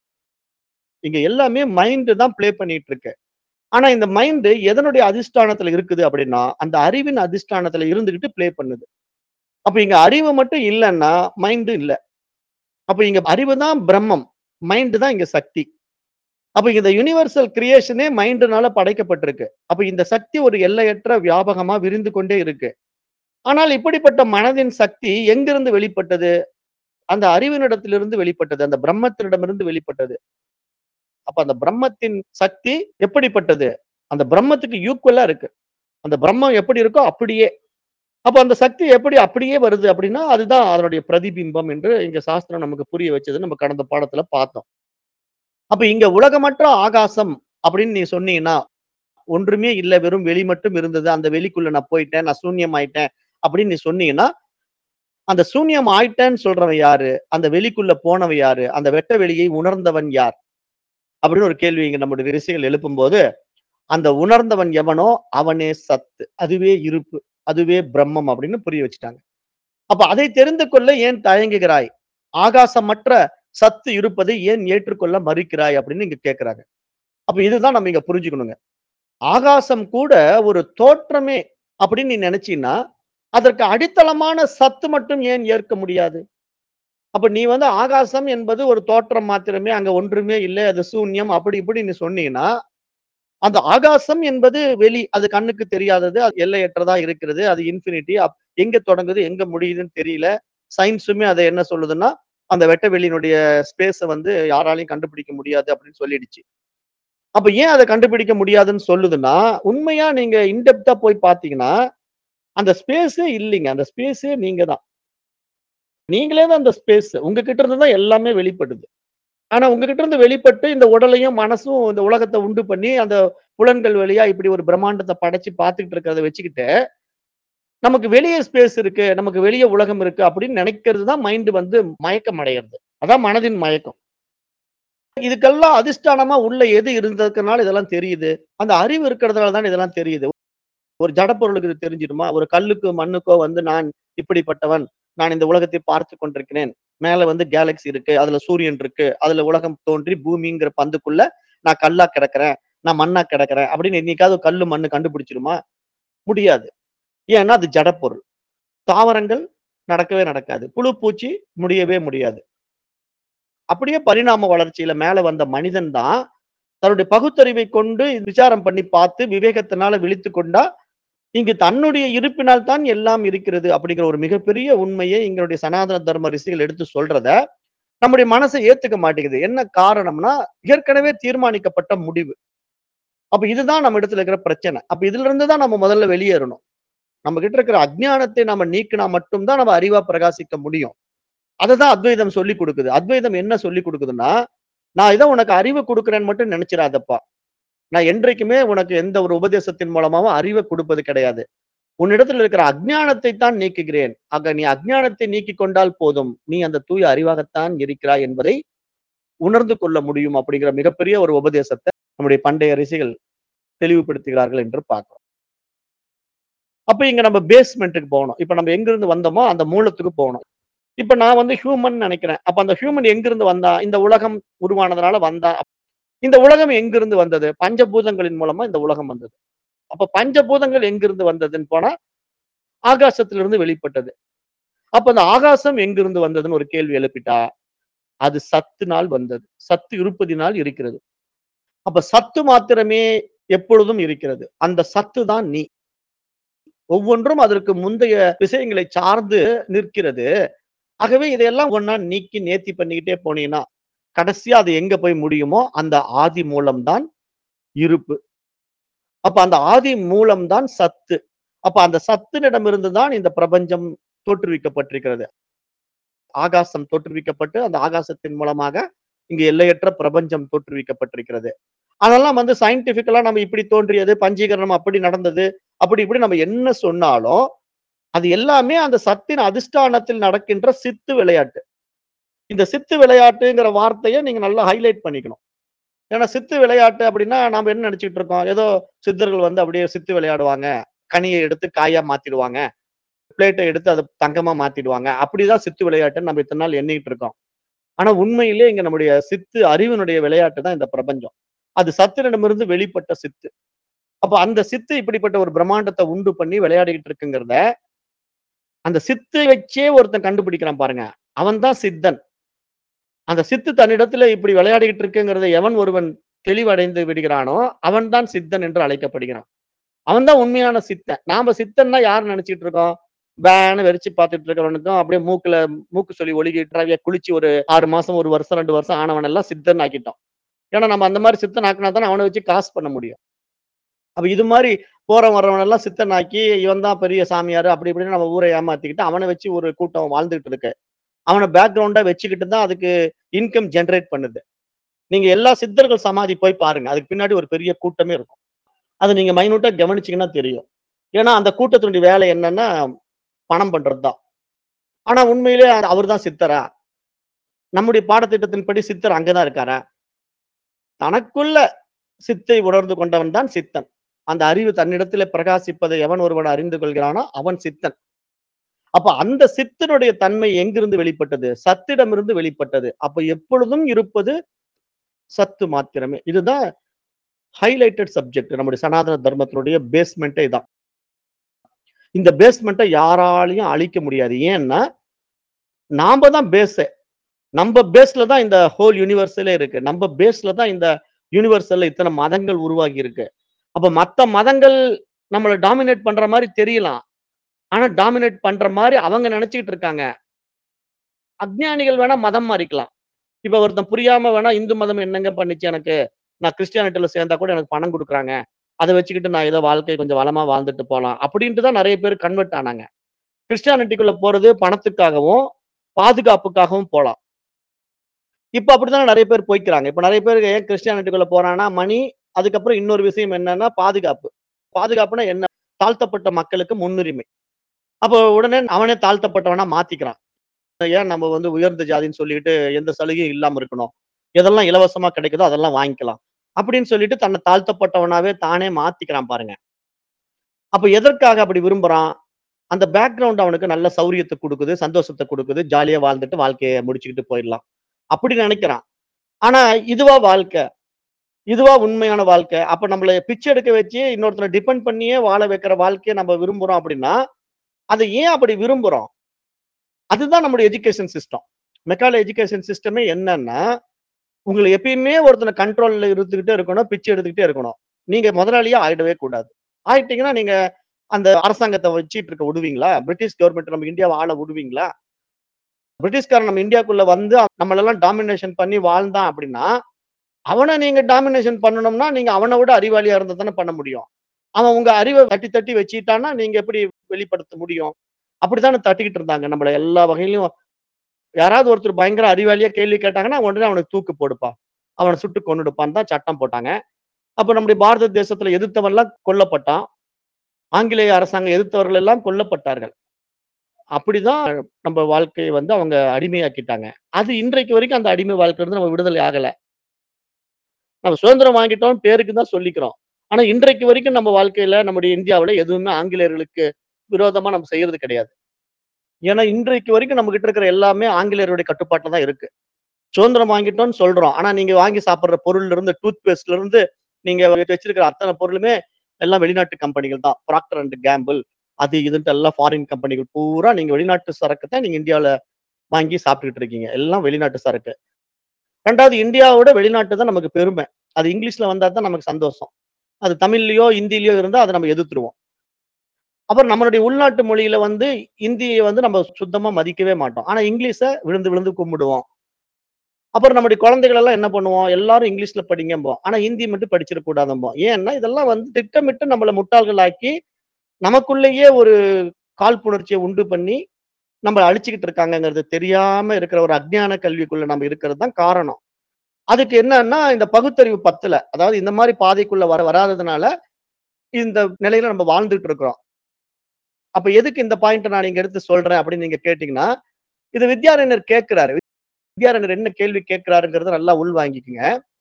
இங்க எல்லாமே மைண்ட் தான் ப்ளே பண்ணிட்டு இருக்கு. ஆனா இந்த மைண்ட் எதனுடைய அதிஷ்டானத்துல இருக்குது அப்படின்னா, அந்த அறிவின் அதிஷ்டானத்துல இருந்துகிட்டு ப்ளே பண்ணுது. அப்ப இங்க அறிவு மட்டும் இல்லன்னா, மைண்ட் இல்ல. அப்ப இங்க அறிவு தான் பிரம்மம். மைண்ட் தான் இங்க சக்தி. அப்ப இந்த யுனிவர்சல் கிரியேஷனே மைண்ட்னால படைக்கப்பட்டிருக்கு. அப்ப இந்த சக்தி ஒரு எல்லையற்ற வியாபகமா விரிந்து கொண்டே இருக்கு. ஆனால் இப்படிப்பட்ட மனதின் சக்தி எங்கிருந்து வெளிப்பட்டது? அந்த அறிவினிடத்திலிருந்து வெளிப்பட்டது. அந்த பிரம்மத்தினிடமிருந்து வெளிப்பட்டது. அப்ப அந்த பிரம்மத்தின் சக்தி எப்படிப்பட்டது? அந்த பிரம்மத்துக்கு ஈக்குவலா இருக்கு. அந்த பிரம்மம் எப்படி இருக்கோ அப்படியே. அப்ப அந்த சக்தி எப்படி அப்படியே வருது அப்படின்னா, அதுதான் அதனுடைய பிரதிபிம்பம் என்று இங்க சாஸ்திரம் நமக்கு புரிய வச்சது நம்ம கடந்த பாடத்துல பார்த்தோம். அப்ப இங்க உலகமற்ற ஆகாசம் அப்படின்னு நீ சொன்னீன்னா, ஒன்றுமே இல்ல வெறும் வெளி மட்டும் இருந்தது. அந்த வெளிக்குள்ள நான் போயிட்டேன். நான் சூன்யம் ஆயிட்டேன் அப்படின்னு நீ சொன்னீங்கன்னா, அந்த சூன்யம் ஆயிட்டேன்னு சொல்றவன் யாரு? அந்த வெளிக்குள்ள போனவன் யாரு? அந்த வெட்ட வெளியை உணர்ந்தவன் யார்? அப்படின்னு ஒரு கேள்வி இங்க நம்முடைய ரிஷிகள் எழுப்பும்போது, அந்த உணர்ந்தவன் எவனோ அவனே சத்து. அதுவே இருப்பு. அதுவே பிரம்மம் அப்படின்னு புரிய வச்சுட்டாங்க. அப்ப அதை தெரிந்து கொள்ள ஏன் தயங்குகிறாய்? ஆகாசமற்ற சத்து இருப்பதை ஏன் ஏற்றுக்கொள்ள மறுக்கிறாய்? அப்படின்னு இங்க கேட்கிறாங்க. அப்ப இதுதான் நம்ம இங்க புரிஞ்சுக்கணுங்க. ஆகாசம் கூட ஒரு தோற்றமே அப்படின்னு நீ நினைச்சீன்னா, அதற்கு அடித்தளமான சத்து மட்டும் ஏன் ஏற்க முடியாது? அப்ப நீ வந்து ஆகாசம் என்பது ஒரு தோற்றம் மாத்திரமே, அங்க ஒன்றுமே இல்ல. அது சூன்யம் அப்படி இப்படி நீ சொன்னீன்னா, அந்த ஆகாசம் என்பது வெளி. அது கண்ணுக்கு தெரியாதது. அது எல்லையற்றதா இருக்கிறது. அது இன்ஃபினிட்டி. அப் எங்க தொடங்குது, எங்க முடியுதுன்னு தெரியல. சயின்ஸுமே அத என்ன சொல்லுதுன்னா, அந்த வெட்ட வெளியினுடைய ஸ்பேஸ வந்து யாராலயும் கண்டுபிடிக்க முடியாது அப்படின்னு சொல்லிடுச்சு. அப்ப ஏன் அத கண்டுபிடிக்க முடியாதுன்னு சொல்லுதுன்னா, உண்மையா நீங்க இன் டெப்த்தா போய் பார்த்தீங்கன்னா, அந்த ஸ்பேஸே இல்லைங்க. அந்த ஸ்பேஸே நீங்க தான். நீங்களே தான் அந்த ஸ்பேஸ். உங்ககிட்ட இருந்து தான் எல்லாமே வெளிப்படுது. ஆனா உங்ககிட்ட இருந்து வெளிப்பட்டு இந்த உடலையும், மனசும் இந்த உலகத்த உண்டு பண்ணி, அந்த புலன்கள் வழியா இப்படி ஒரு பிரம்மாண்டத்த படைச்சு பார்த்துக்கிட்டு இருக்கிறத வச்சுக்கிட்டு, நமக்கு வெளிய ஸ்பேஸ் இருக்கு. நமக்கு வெளிய உலகம் இருக்கு அப்படின்னு நினைக்கிறது தான் மைண்ட் வந்து மயக்கம் அடையறது. அதான் மனதின் மயக்கம். இதுக்கெல்லாம் அதிஷ்டானமா உள்ள எது இருந்ததுனால இதெல்லாம் தெரியுது. அந்த அறிவு இருக்கிறதுனால தான் இதெல்லாம் தெரியுது. ஒரு ஜடப்பொருளுக்கு இது தெரிஞ்சிடுமா? ஒரு கல்லுக்கோ, மண்ணுக்கோ வந்து நான் இப்படிப்பட்டவன். நான் இந்த உலகத்தை பார்த்துக் கொண்டிருக்கிறேன். மேல வந்து கேலக்ஸி இருக்கு. அதுல சூரியன் இருக்கு. அதுல உலகம் தோன்றி பூமிங்கிற பந்துக்குள்ள நான் கல்லா கிடக்கிறேன். நான் மண்ணா கிடக்கிறேன். அப்படின்னு என்னைக்காவது கல்லு, மண்ணு கண்டுபிடிச்சிருமா? முடியாது. ஏன்னா அது ஜடப்பொருள். தாவரங்கள் நடக்கவே நடக்காது. புழு, பூச்சி முடியவே முடியாது. அப்படியே பரிணாம வளர்ச்சியில மேல வந்த மனிதன் தான், தன்னுடைய பகுத்தறிவை கொண்டு விசாரம் பண்ணி பார்த்து, விவேகத்தினால விழித்துக் கொண்டா, இங்கு தன்னுடைய இருப்பினால் தான் எல்லாம் இருக்கிறது அப்படிங்கிற ஒரு மிகப்பெரிய உண்மையை எங்களுடைய சனாதன தர்ம ரிஷிகள் எடுத்து சொல்றத, நம்முடைய மனசு ஏத்துக்க மாட்டேங்குது. என்ன காரணம்னா, ஏற்கனவே தீர்மானிக்கப்பட்ட முடிவு. அப்ப இதுதான் நம்ம இடத்துல இருக்கிற பிரச்சனை. அப்ப இதுல இருந்து தான் நம்ம முதல்ல வெளியேறணும். நம்ம கிட்ட இருக்கிற அஜ்ஞானத்தை நம்ம நீக்கினா மட்டும் தான் நம்ம அறிவா பிரகாசிக்க முடியும். அததான் அத்வைதம் சொல்லிக் குடுக்குது. அத்வைதம் என்ன சொல்லிக் குடுக்குதுன்னா, நான் ஏதோ உனக்கு அறிவு குடுக்குறேன்னு மட்டும் நினைச்சிராதப்பா. நான் என்றைக்குமே உனக்கு எந்த ஒரு உபதேசத்தின் மூலமாவும் அறிவ குடுப்பது கிடையாது. உன்னிடத்தில் இருக்கிற அஜ்ஞானத்தை தான் நீக்குகிறேன். ஆக நீ அஜ்ஞானத்தை நீக்கிக் கொண்டால் போதும். நீ அந்த தூய அறிவாகத்தான் இருக்கிறாய் என்பதை உணர்ந்து கொள்ள முடியும் அப்படிங்கிற மிகப்பெரிய ஒரு உபதேசத்த நம்முடைய பண்டைய ரிஷிகள் தெளிவுபடுத்துகிறார்கள் என்று பார்க்கிறோம். அப்ப இங்க நம்ம பேஸ்மென்ட்க்கு போகணும். இப்ப நம்ம எங்கிருந்து வந்தோமோ அந்த மூலத்துக்கு போகணும். இப்ப நான் வந்து ஹியூமன் நினைக்கிறேன். அப்ப அந்த ஹியூமன் எங்கிருந்து வந்தான்? இந்த உலகம் உருவானதுனால வந்தான். இந்த உலகம் எங்கிருந்து வந்தது? பஞ்சபூதங்களின் மூலமா இந்த உலகம் வந்தது. அப்ப பஞ்சபூதங்கள் எங்கிருந்து வந்ததுன்னு போனா, ஆகாசத்திலிருந்து வெளிப்பட்டது. அப்ப அந்த ஆகாசம் எங்கிருந்து வந்ததுன்னு ஒரு கேள்வி எழுப்பிட்டா, அது சத்தினால் வந்தது. சத்து இருப்பதினால் இருக்கிறது. அப்ப சத்து மாத்திரமே எப்பொழுதும் இருக்கிறது. அந்த சத்து தான் நீ. ஒவ்வொன்றும் அதற்கு முந்தைய விஷயங்களை சார்ந்து நிற்கிறது. ஆகவே இதையெல்லாம் ஒண்ணா நீக்கி நேர்த்தி பண்ணிக்கிட்டே போனீன்னா, கடைசியா அது எங்க போய் முடியுமோ அந்த ஆதி மூலம் தான் இருப்பு அப்ப அந்த ஆதி மூலம் தான் சத்து அப்ப அந்த சத்தினிடமிருந்து தான் இந்த பிரபஞ்சம் தோற்றுவிக்கப்பட்டிருக்கிறது ஆகாசம் தோற்றுவிக்கப்பட்டு அந்த ஆகாசத்தின் மூலமாக இங்கு எல்லையற்ற பிரபஞ்சம் தோற்றுவிக்கப்பட்டிருக்கிறது அதெல்லாம் வந்து சயின்டிபிக்கலா நம்ம இப்படி தோன்றியது பஞ்சீகரணம் அப்படி நடந்தது அப்படி இப்படி நம்ம என்ன சொன்னாலும் அது எல்லாமே அந்த சத்தின் அதிஷ்டானத்தில் நடக்கின்ற சித்து விளையாட்டு இந்த சித்து விளையாட்டுங்கிற வார்த்தையை நீங்க நல்லா ஹைலைட் பண்ணிக்கணும் ஏன்னா சித்து விளையாட்டு அப்படின்னா நாம என்ன நினைச்சிட்டு இருக்கோம் ஏதோ சித்தர்கள் வந்து அப்படியே சித்து விளையாடுவாங்க கனியை எடுத்து காயா மாத்திடுவாங்க பிளேட்டை எடுத்து அதை தங்கமா மாத்திடுவாங்க அப்படிதான் சித்து விளையாட்டுன்னு நம்ம இத்தனை நாள் எண்ணிட்டு இருக்கோம் ஆனா உண்மையிலே இங்க நம்முடைய சித்து அறிவினுடைய விளையாட்டு தான் இந்த பிரபஞ்சம் அது சத்தினிடமிருந்து வெளிப்பட்ட சித்து அப்ப அந்த சித்து இப்படிப்பட்ட ஒரு பிரம்மாண்டத்தை உண்டு பண்ணி விளையாடிக்கிட்டு இருக்குங்கிறத அந்த சித்து வச்சே ஒருத்தன் கண்டுபிடிக்கிறான் பாருங்க அவன் தான் சித்தன் அந்த சித்து தன்னிடத்துல இப்படி விளையாடிக்கிட்டு இருக்குங்கிறத எவன் ஒருவன் தெளிவடைந்து விடுகிறானோ அவன் தான் சித்தன் என்று அழைக்கப்படுகிறான் அவன் தான் உண்மையான சித்தன் நாம சித்தன்னா யார் நினைச்சிட்டு இருக்கோம் பேனு வெறிச்சு பார்த்துட்டு இருக்கிறவனுக்கும் அப்படியே மூக்குல மூக்கு சொல்லி ஒழுகிட்டு குளிச்சு ஒரு ஆறு மாசம் ஒரு வருஷம் ரெண்டு வருஷம் ஆனவன் எல்லாம் சித்தன் ஆக்கிட்டோம் ஏன்னா நம்ம அந்த மாதிரி சித்தன் ஆக்கினா தான் அவனை வச்சு காசு பண்ண முடியும் அப்ப இது மாதிரி போற வர்றவன் எல்லாம் சித்தன் ஆக்கி இவன் தான் பெரிய சாமியார் அப்படி இப்படின்னு நம்ம ஊரை ஏமாத்திக்கிட்டு அவனை வச்சு ஒரு கூட்டம் வாழ்ந்துகிட்டு இருக்கு அவனை பேக்ரவுண்டா வச்சுக்கிட்டு தான் அதுக்கு இன்கம் ஜெனரேட் பண்ணுது நீங்க எல்லா சித்தர்கள் சமாதி போய் பாருங்க அதுக்கு பின்னாடி ஒரு பெரிய கூட்டமே இருக்கும் அதை நீங்க மைனூட்டா கவனிச்சீங்கன்னா தெரியும் ஏன்னா அந்த கூட்டத்தினுடைய வேலை என்னன்னா பணம் பண்றது தான் ஆனா உண்மையிலே அவர் தான் சித்தரா நம்முடைய பாடத்திட்டத்தின்படி சித்தர் அங்கதான் இருக்காரா தனக்குள்ள சித்தை உணர்ந்து கொண்டவன் தான் சித்தன் அந்த அறிவு தன்னிடத்துல பிரகாசிப்பதை எவன் ஒருவன் அறிந்து கொள்கிறானோ அவன் சித்தன் அப்ப அந்த சித்தனுடைய தன்மை எங்கிருந்து வெளிப்பட்டது சத்திடமிருந்து வெளிப்பட்டது அப்ப எப்பொழுதும் இருப்பது சத்து மாத்திரமே இதுதான் ஹைலைட்டட் சப்ஜெக்ட் நம்முடைய சனாதன தர்மத்தினுடைய பேஸ்மெண்ட்டே இதான் இந்த பேஸ்மெண்ட்டை யாராலையும் அழிக்க முடியாது ஏன்னா நாம தான் பேஸே நம்ம பேஸ்ல தான் இந்த ஹோல் யூனிவர்சலே இருக்கு நம்ம பேஸ்ல தான் இந்த யூனிவர்சல்ல இத்தனை மதங்கள் உருவாகி இருக்கு அப்ப மத்த மதங்கள் நம்மளை டாமினேட் பண்ற மாதிரி தெரியலாம் ஆனா டாமினேட் பண்ற மாதிரி அவங்க நினைச்சுக்கிட்டு இருக்காங்க அஜ்ஞானிகள் வேணா மதம் மாறிக்கலாம் இப்ப ஒருத்தன் புரியாம வேணா இந்து மதம் என்னங்க பண்ணுச்சு எனக்கு நான் கிறிஸ்டியானிட்டில சேர்ந்தா கூட எனக்கு பணம் கொடுக்குறாங்க அதை வச்சுக்கிட்டு நான் ஏதோ வாழ்க்கை கொஞ்சம் வளமா வாழ்ந்துட்டு போலாம் அப்படின்ட்டு தான் நிறைய பேர் கன்வெர்ட் ஆனாங்க கிறிஸ்டியானிட்டிக்குள்ள போறது பணத்துக்காகவும் பாதுகாப்புக்காகவும் போலாம் இப்ப அப்படித்தானே நிறைய பேர் போய்க்கிறாங்க இப்ப நிறைய பேர் ஏன் கிறிஸ்டியானிட்டிக்குள்ள போறாங்கன்னா மணி அதுக்கப்புறம் இன்னொரு விஷயம் என்னன்னா பாதுகாப்பு பாதுகாப்புனா என்ன தாழ்த்தப்பட்ட மக்களுக்கு முன்னுரிமை அப்போ உடனே அவனே தாழ்த்தப்பட்டவனா மாத்திக்கிறான் ஏன் நம்ம வந்து உயர்ந்த ஜாதின்னு சொல்லிட்டு எந்த சலுகையும் இல்லாம இருக்கணும் எதெல்லாம் இலவசமா கிடைக்குதோ அதெல்லாம் வாங்கிக்கலாம் அப்படின்னு சொல்லிட்டு தன்னை தாழ்த்தப்பட்டவனாவே தானே மாத்திக்கிறான் பாருங்க அப்ப எதற்காக அப்படி விரும்புறான் அந்த பேக்ரவுண்ட் அவனுக்கு நல்ல சௌரியத்தை கொடுக்குது சந்தோஷத்தை கொடுக்குது ஜாலியா வாழ்ந்துட்டு வாழ்க்கையை முடிச்சுக்கிட்டு போயிடலாம் அப்படி நினைக்கிறான் ஆனா இதுவா வாழ்க்கை இதுவா உண்மையான வாழ்க்கை அப்ப நம்மள பிச்சை எடுக்க வச்சு இன்னொருத்தரை டிபெண்ட் பண்ணியே வாழ வைக்கிற வாழ்க்கையை நம்ம விரும்புறோம் அப்படின்னா அதை ஏன் அப்படி விரும்புறோம் அதுதான் நம்மளுடைய எஜுகேஷன் சிஸ்டம் மெக்கால எஜுகேஷன் சிஸ்டமே என்னன்னா உங்களை எப்பயுமே ஒருத்தனை கண்ட்ரோல்ல இருந்துகிட்டே இருக்கணும் பிச்சை எடுத்துக்கிட்டே இருக்கணும் நீங்க முதலாளியா ஆயிடவே கூடாது ஆயிட்டீங்கன்னா நீங்க அந்த அரசாங்கத்தை வச்சுட்டு இருக்க விடுவீங்களா பிரிட்டிஷ் கவர்மெண்ட் நம்ம இந்தியாவை ஆள விடுவீங்களா பிரிட்டிஷ்காரன் நம்ம இந்தியாக்குள்ள வந்து நம்மளெல்லாம் டாமினேஷன் பண்ணி வாழ்ந்தான் அப்படின்னா அவனை நீங்க டாமினேஷன் பண்ணணும்னா நீங்க அவனை விட அறிவாளியா இருந்தா தானே பண்ண முடியும் அவன் உங்க அறிவை தட்டி தட்டி வச்சுட்டான்னா நீங்க எப்படி வெளிப்படுத்த முடியும் அப்படித்தானே தட்டிக்கிட்டு இருந்தாங்க நம்மள எல்லா வகையிலும் யாராவது ஒருத்தர் பயங்கர அறிவாளியா கேள்வி கேட்டாங்கன்னா உடனே அவனுக்கு தூக்கு போடுப்பா அவனை சுட்டு கொண்டுடுப்பான்னு தான் சட்டம் போட்டாங்க அப்ப நம்முடைய பாரத தேசத்துல எதிர்த்தவன்லாம் கொல்லப்பட்டான் ஆங்கிலேய அரசாங்கம் எதிர்த்தவர்கள் எல்லாம் கொல்லப்பட்டார்கள் அப்படிதான் நம்ம வாழ்க்கையை வந்து அவங்க அடிமையாக்கிட்டாங்க அது இன்றைக்கு வரைக்கும் அந்த அடிமை வாழ்க்கை இருந்து நம்ம விடுதலை ஆகல நம்ம சுதந்திரம் வாங்கிட்டோம் பேருக்கு தான் சொல்லிக்கிறோம் ஆனா இன்றைக்கு வரைக்கும் நம்ம வாழ்க்கையில நம்முடைய இந்தியாவுல எதுவுமே ஆங்கிலேயர்களுக்கு விரோதமா நம்ம செய்யறது கிடையாது ஏன்னா இன்றைக்கு வரைக்கும் நம்ம கிட்ட இருக்கிற எல்லாமே ஆங்கிலேயருடைய கட்டுப்பாட்டுல தான் இருக்கு சுதந்திரம் வாங்கிட்டோம்னு சொல்றோம் ஆனா நீங்க வாங்கி சாப்பிடுற பொருள்ல இருந்து டூத் பேஸ்ட்ல இருந்து நீங்க வச்சிருக்கிற அத்தனை பொருளுமே எல்லாம் வெளிநாட்டு கம்பெனிகள் தான் ப்ராக்டர் அண்ட் கேம்பிள் அது இதுன்ட்டு எல்லாம் ஃபாரின் கம்பெனிகள் பூரா நீங்க வெளிநாட்டு சரக்கு தான் நீங்க இந்தியாவில வாங்கி சாப்பிட்டுட்டு இருக்கீங்க எல்லாம் வெளிநாட்டு சரக்கு ரெண்டாவது இந்தியாவோட வெளிநாட்டு தான் நமக்கு பெருமை அது இங்கிலீஷ்ல வந்தா தான் நமக்கு சந்தோஷம் அது தமிழ்லயோ ஹிந்திலயோ இருந்தா அதை நம்ம எதிர்த்துருவோம் அப்புறம் நம்மளுடைய உள்நாட்டு மொழியில வந்து இந்தியை வந்து நம்ம சுத்தமா மதிக்கவே மாட்டோம் ஆனா இங்கிலீஷை விழுந்து விழுந்து கும்பிடுவோம் அப்புறம் நம்முடைய குழந்தைகள் எல்லாம் என்ன பண்ணுவோம் எல்லாரும் இங்கிலீஷ்ல படிங்கம்போம் ஆனா ஹிந்தி மட்டும் படிச்சிடக் கூடாதும்போம் ஏன்னா இதெல்லாம் வந்து திட்டமிட்டு நம்மள முட்டாள்களாக்கி நமக்குள்ளேயே ஒரு காழ்ப்புணர்ச்சியை உண்டு பண்ணி நம்மள அழிச்சுக்கிட்டு இருக்காங்கங்கிறது தெரியாம இருக்கிற ஒரு அஜ்ஞான கல்விக்குள்ள நம்ம இருக்கிறது தான் காரணம் அதுக்கு என்னன்னா இந்த பகுத்தறிவு பத்துல அதாவது இந்த மாதிரி பாதைக்குள்ள வர வராததுனால இந்த நிலையில நம்ம வாழ்ந்துட்டு இருக்கிறோம் அப்ப எதுக்கு இந்த பாயிண்ட் நான் இங்க எடுத்து சொல்றேன் அப்படின்னு நீங்க கேட்டீங்கன்னா இது வித்யாரண்யர் கேட்கிறாரு வித்யாரண்யர் என்ன கேள்வி கேட்கிறாருங்கிறத நல்லா உள்வாங்கிக்குங்க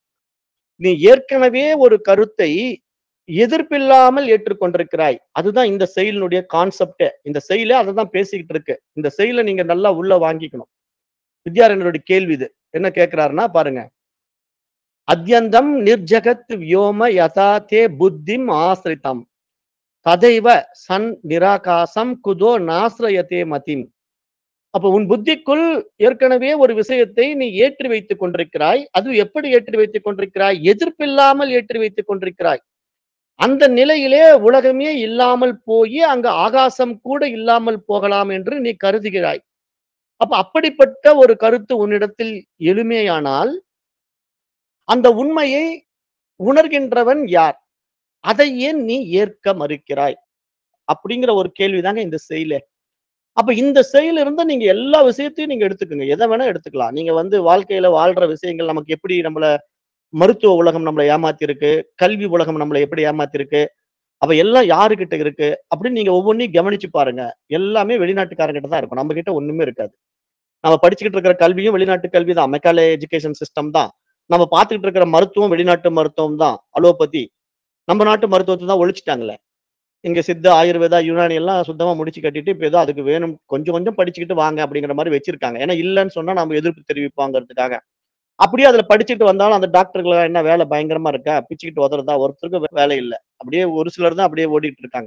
நீ ஏற்கனவே ஒரு கருத்தை எதிர்ப்பில்லாமல் ஏற்றுக்கொண்டிருக்கிறாய் அதுதான் இந்த செயலினுடைய கான்செப்டே இந்த செயலே அதை தான் பேசிக்கிட்டு இருக்கு இந்த செயலை நீங்க நல்லா உள்ள வாங்கிக்கணும் வித்யாரண்யருடைய கேள்வி இது என்ன கேட்கிறாருன்னா பாருங்க அத்யந்தம் நிர்ஜகத் வியோம யதா தே புத்திம் ஆசிரிதம் ததைவ சன் நிராகாசம் குதோ நாசிரயத்தே மதிம் அப்ப உன் புத்திக்குள் ஏற்கனவே ஒரு விஷயத்தை நீ ஏற்றி வைத்துக் கொண்டிருக்கிறாய் அது எப்படி ஏற்றி வைத்துக் கொண்டிருக்கிறாய் எதிர்ப்பில்லாமல் ஏற்றி வைத்துக் கொண்டிருக்கிறாய் அந்த நிலையிலே உலகமே இல்லாமல் போய் அங்க ஆகாசம் கூட இல்லாமல் போகலாம் என்று நீ கருதுகிறாய் அப்ப அப்படிப்பட்ட ஒரு கருத்து உன்னிடத்தில் எழுமையானால் அந்த உண்மையை உணர்கின்றவன் யார் அதை ஏன் நீ ஏற்க மறுக்கிறாய் அப்படிங்கிற ஒரு கேள்விதாங்க இந்த செயலே அப்ப இந்த செயல் இருந்தா நீங்க எல்லா விஷயத்தையும் நீங்க எடுத்துக்கோங்க எதை வேணா எடுத்துக்கலாம் நீங்க வந்து வாழ்க்கையில வாழ்ற விஷயங்கள் நமக்கு எப்படி நம்மள மருத்துவ உலகம் நம்மளை ஏமாத்திருக்கு கல்வி உலகம் நம்மளை எப்படி ஏமாத்திருக்கு அப்ப எல்லாம் யாருகிட்ட இருக்கு அப்படின்னு நீங்க ஒவ்வொன்றையும் கவனிச்சு பாருங்க எல்லாமே வெளிநாட்டுக்காரங்கிட்ட தான் இருக்கும் நம்ம கிட்ட ஒண்ணுமே இருக்காது நம்ம படிச்சுக்கிட்டு இருக்கிற கல்வியும் வெளிநாட்டு கல்வி தான் மெக்காலே எஜுகேஷன் சிஸ்டம் தான் நம்ம பார்த்துக்கிட்டு இருக்கிற மருத்துவம் வெளிநாட்டு மருத்துவம் தான் அலோபதி நம்ம நாட்டு மருத்துவத்தை தான் ஒழிச்சிட்டாங்களே இங்க சித்த ஆயுர்வேதா யுனானி எல்லாம் சுத்தமா முடிச்சு கட்டிட்டு இப்ப ஏதோ அதுக்கு வேணும் கொஞ்சம் கொஞ்சம் படிச்சுக்கிட்டு வாங்க அப்படிங்கிற மாதிரி வச்சிருக்காங்க ஏன்னா இல்லைன்னு சொன்னா நம்ம எதிர்ப்பு தெரிவிப்பாங்கிறதுக்காக அப்படியே அதுல படிச்சுட்டு வந்தாலும் அந்த டாக்டர்கள் என்ன வேலை பயங்கரமா இருக்கா பிச்சுக்கிட்டு உதறதா ஒருத்தருக்கு வே- வேலை இல்லை அப்படியே ஒரு சிலர் தான் அப்படியே ஓடிட்டு இருக்காங்க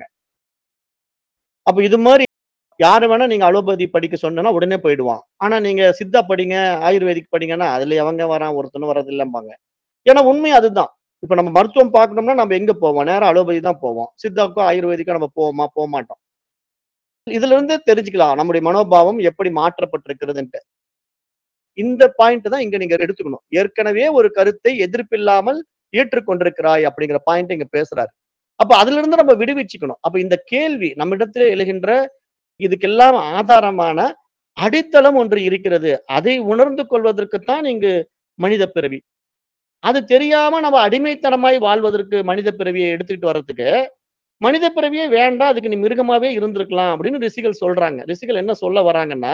அப்ப இது மாதிரி யாரு வேணா நீங்க அலோபதி படிக்க சொன்னா உடனே போயிடுவான் ஆனா நீங்க சித்தா படிங்க ஆயுர்வேதிக் படிங்கன்னா அதுல எவங்க வரான் ஒருத்தனும் வரது இல்லம்பாங்க ஏன்னா உண்மை அதுதான் இப்ப நம்ம மருத்துவம் பார்க்கணும்னா நம்ம எங்க போவோம் நேரம் அலோபதி தான் போவோம் சித்தாக்கோ ஆயுர்வேதிக்கோ நம்ம போவோமா போக மாட்டோம் இதுல இருந்து தெரிஞ்சுக்கலாம் நம்முடைய மனோபாவம் எப்படி மாற்றப்பட்டிருக்கிறதுன்ட்டு இந்த பாயிண்ட் தான் இங்க நீங்க எடுத்துக்கணும் ஏற்கனவே ஒரு கருத்தை எதிர்ப்பில்லாமல் ஏற்றுக்கொண்டிருக்கிறாய் அப்படிங்கிற பாயிண்ட் இங்க பேசுறாரு அப்ப அதுல இருந்து நம்ம விடுவிச்சுக்கணும் அப்ப இந்த கேள்வி நம்மிடத்துல எழுகின்ற இதுக்கெல்லாம் ஆதாரமான அடித்தளம் ஒன்று இருக்கிறது அதை உணர்ந்து கொள்வதற்குத்தான் இங்கு மனித பிறவி அது தெரியாம நம்ம அடிமைத்தனமாய் வாழ்வதற்கு மனித பிறவியை எடுத்துக்கிட்டு வர்றதுக்கு மனித பிறவியே வேண்டாம் அதுக்கு நீ மிருகமாவே இருந்திருக்கலாம் அப்படின்னு ரிஷிகள் சொல்றாங்க ரிஷிகள் என்ன சொல்ல வராங்கன்னா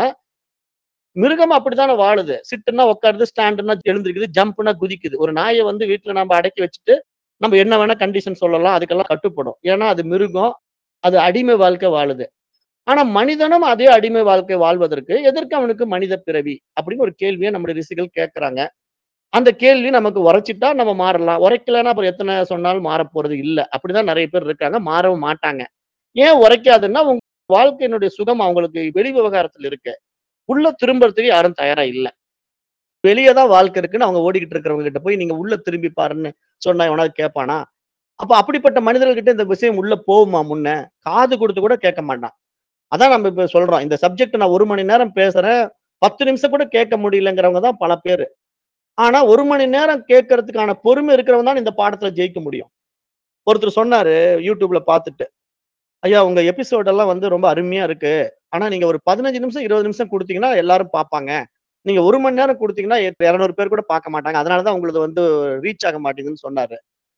மிருகம் அப்படித்தானே வாழுது சிட்டுன்னா உட்காருது ஸ்டாண்டுன்னா எழுந்திருக்குது ஜம்ப்னா குதிக்குது ஒரு நாயை வந்து வீட்டுல நம்ம அடக்கி வச்சுட்டு நம்ம என்ன வேணா கண்டிஷன் சொல்லலாம் அதுக்கெல்லாம் கட்டுப்படும் ஏன்னா அது மிருகம் அது அடிமை வாழ்க்கை வாழுது ஆனா மனிதனும் அதே அடிமை வாழ்க்கை வாழ்வதற்கு எதற்கு அவனுக்கு மனித பிறவி அப்படின்னு ஒரு கேள்வியை நம்முடைய ரிஷிகள் கேட்கறாங்க அந்த கேள்வி நமக்கு உரைச்சிட்டா நம்ம மாறலாம் உரைக்கலைன்னா அப்புறம் எத்தனை சொன்னாலும் மாற போறது இல்ல அப்படிதான் நிறைய பேர் இருக்காங்க மாறவும் மாட்டாங்க ஏன் உரைக்காதுன்னா உங்க வாழ்க்கையினுடைய சுகம் அவங்களுக்கு வெளி விவகாரத்துல இருக்கு உள்ள திரும்புறதுக்கு யாரும் தயாரா இல்ல வெளியே தான் வாழ்க்கை இருக்குன்னு அவங்க ஓடிக்கிட்டு இருக்கிறவங்க கிட்ட போய் நீங்க உள்ள திரும்பி பாருன்னு சொன்னா எவனாவது கேட்பானா அப்ப அப்படிப்பட்ட மனிதர்கள்கிட்ட இந்த விஷயம் உள்ள போகுமா முன்ன காது கொடுத்து கூட கேட்க மாட்டான் அதான் நம்ம இப்ப சொல்றோம் இந்த சப்ஜெக்ட் நான் ஒரு மணி நேரம் பேசுறேன் பத்து நிமிஷம் கூட கேட்க முடியலங்கிறவங்க தான் பல பேர் ஆனா ஒரு மணி நேரம் கேட்கறதுக்கான பொறுமை இருக்கிறவங்க தான் இந்த பாடத்துல ஜெயிக்க முடியும் ஒருத்தர் சொன்னாரு யூடியூப்ல பார்த்துட்டு ஐயா உங்க எபிசோட் எல்லாம் வந்து ரொம்ப அருமையா இருக்கு ஆனா நீங்க ஒரு பதினஞ்சு நிமிஷம் இருபது நிமிஷம் கொடுத்தீங்கன்னா எல்லாரும் பார்ப்பாங்க நீங்க ஒரு மணி நேரம் கொடுத்தீங்கன்னா இருநூறு பேர் கூட பார்க்க மாட்டாங்க அதனாலதான் உங்களுக்கு வந்து ரீச் ஆக மாட்டேங்குதுன்னு சொன்னாரு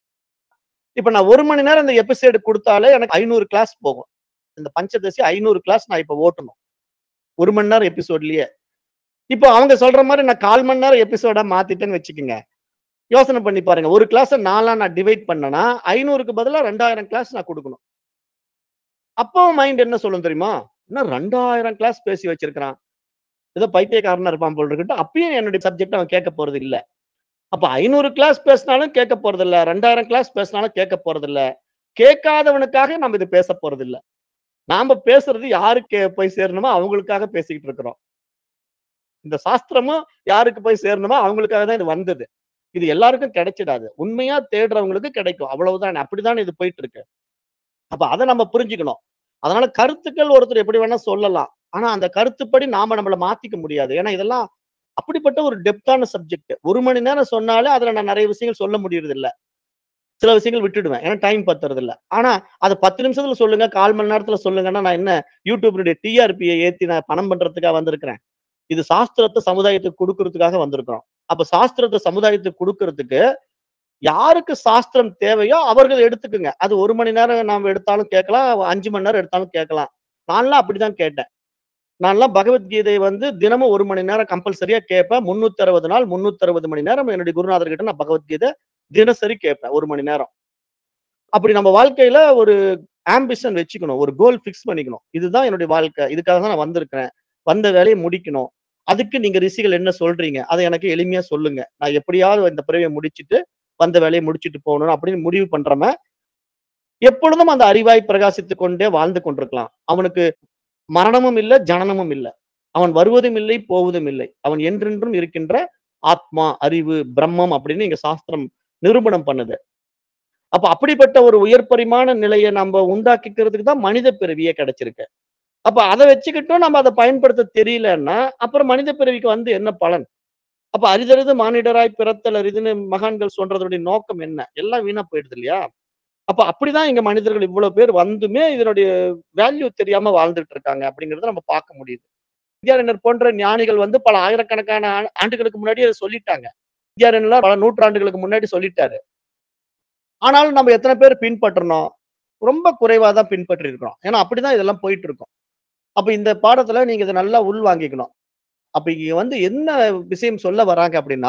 இப்ப நான் ஒரு மணி நேரம் இந்த எபிசோடு கொடுத்தாலே எனக்கு ஐநூறு கிளாஸ் போகும் இந்த பஞ்சதசி ஐநூறு கிளாஸ் நான் இப்ப ஓட்டணும் ஒரு மணி நேரம் எபிசோட்லயே இப்போ அவங்க சொல்ற மாதிரி நான் கால் மணி நேரம் எபிசோடா மாத்திட்டேன்னு வச்சுக்கோங்க யோசனை பண்ணி பாருங்க ஒரு கிளாஸ் நாலா நான் டிவைட் பண்ணனா ஐநூறுக்கு பதிலா ரெண்டாயிரம் கிளாஸ் நான் கொடுக்கணும் அப்போ மைண்ட் என்ன சொல்லும் தெரியுமா இன்னும் ரெண்டாயிரம் கிளாஸ் பேசி வச்சிருக்கிறான் ஏதோ பைத்தியக்காரனா இருப்பான் போல் இருக்குட்டு அப்பயும் என்னுடைய சப்ஜெக்ட் அவன் கேட்க போறது இல்ல அப்ப ஐநூறு கிளாஸ் பேசினாலும் கேட்க போறது இல்ல ரெண்டாயிரம் கிளாஸ் பேசினாலும் கேட்க போறது இல்ல கேட்காதவனுக்காக நம்ம இது பேச போறது இல்ல நாம பேசுறது யாருக்கு போய் சேரணுமோ அவங்களுக்காக பேசிக்கிட்டு இருக்கிறோம் இந்த சாஸ்திரமும் யாருக்கு போய் சேரணுமோ அவங்களுக்காக தான் இது வந்தது இது எல்லாருக்கும் கிடைச்சிடாது உண்மையா தேடுறவங்களுக்கு கிடைக்கும் அவ்வளவுதான் அப்படிதான் இது போயிட்டு இருக்கு அப்ப அதை நம்ம புரிஞ்சுக்கணும் அதனால கருத்துக்கள் ஒருத்தர் எப்படி வேணா சொல்லலாம் ஆனா அந்த கருத்துப்படி நாம நம்மள மாத்திக்க முடியாது ஏன்னா இதெல்லாம் அப்படிப்பட்ட ஒரு டெப்த்தான சப்ஜெக்ட் ஒரு மணி நேரம் சொன்னாலே அதுல நான் நிறைய விஷயங்கள் சொல்ல முடியறது இல்ல சில விஷயங்கள் விட்டுடுவேன் ஏன்னா டைம் பத்துறது இல்ல ஆனா அதை பத்து நிமிஷத்துல சொல்லுங்க கால் மணி நேரத்துல சொல்லுங்கன்னா நான் என்ன யூடியூப்னுடைய டிஆர்பியை ஏத்தி நான் பணம் பண்றதுக்காக வந்திருக்கிறேன் இது சாஸ்திரத்தை சமுதாயத்துக்கு கொடுக்கறதுக்காக வந்திருக்கிறோம் அப்ப சாஸ்திரத்தை சமுதாயத்துக்கு கொடுக்கறதுக்கு யாருக்கு சாஸ்திரம் தேவையோ அவர்கள் எடுத்துக்குங்க அது ஒரு மணி நேரம் நாம எடுத்தாலும் கேட்கலாம் அஞ்சு மணி நேரம் எடுத்தாலும் கேட்கலாம் நான்லாம் அப்படிதான் கேட்டேன் நான்லாம் பகவத்கீதை வந்து தினமும் ஒரு மணி நேரம் கம்பல்சரியா கேட்பேன் முன்னூத்தி அறுபது நாள் முன்னூத்தி அறுபது மணி நேரம் என்னுடைய குருநாதர் கிட்ட நான் பகவத்கீதை தினசரி கேட்பேன் ஒரு மணி நேரம் அப்படி நம்ம வாழ்க்கையில ஒரு ஆம்பிஷன் வச்சுக்கணும் ஒரு கோல் ஃபிக்ஸ் பண்ணிக்கணும் இதுதான் என்னுடைய வாழ்க்கை இதுக்காக தான் நான் வந்திருக்கிறேன் வந்த வேலையை முடிக்கணும் அதுக்கு நீங்க ரிஷிகள் என்ன சொல்றீங்க அதை எனக்கு எளிமையா சொல்லுங்க நான் எப்படியாவது இந்த பிறவியை முடிச்சிட்டு வந்த வேலையை முடிச்சிட்டு போகணும் அப்படின்னு முடிவு பண்றவன் எப்பொழுதும் அந்த அறிவாய் பிரகாசித்துக் கொண்டே வாழ்ந்து கொண்டிருக்கலாம் அவனுக்கு மரணமும் இல்லை ஜனனமும் இல்லை அவன் வருவதும் இல்லை போவதும் இல்லை அவன் என்றென்றும் இருக்கின்ற ஆத்மா அறிவு பிரம்மம் அப்படின்னு இங்க சாஸ்திரம் நிரூபணம் பண்ணுது அப்ப அப்படிப்பட்ட ஒரு உயர் பரிமாண நிலையை நம்ம உண்டாக்கிக்கிறதுக்கு தான் மனித பிறவியே கிடைச்சிருக்கு அப்ப அதை வச்சுக்கிட்டும் நம்ம அதை பயன்படுத்த தெரியலன்னா அப்புறம் மனித பிறவிக்கு வந்து என்ன பலன் அப்ப அரிதறிது மானிடராய் பிறத்தல் அரிதுன்னு மகான்கள் சொல்றதுடைய நோக்கம் என்ன எல்லாம் வீணா போயிடுது இல்லையா அப்ப அப்படிதான் இங்க மனிதர்கள் இவ்வளவு பேர் வந்துமே இதனுடைய வேல்யூ தெரியாம வாழ்ந்துட்டு இருக்காங்க அப்படிங்கறத நம்ம பார்க்க முடியுது வித்யாரண்யர் போன்ற ஞானிகள் வந்து பல ஆயிரக்கணக்கான ஆ- ஆண்டுகளுக்கு முன்னாடி அதை சொல்லிட்டாங்க வித்யாரண்யர் பல நூற்றாண்டுகளுக்கு முன்னாடி சொல்லிட்டாரு ஆனாலும் நம்ம எத்தனை பேர் பின்பற்றணும் ரொம்ப குறைவா தான் பின்பற்றி இருக்கிறோம் ஏன்னா அப்படிதான் இதெல்லாம் போயிட்டு இருக்கும் அப்ப இந்த பாடத்துல நீங்க இதை நல்லா உள் வாங்கிக்கணும் அப்ப இங்க வந்து என்ன விஷயம் சொல்ல வராங்க அப்படின்னா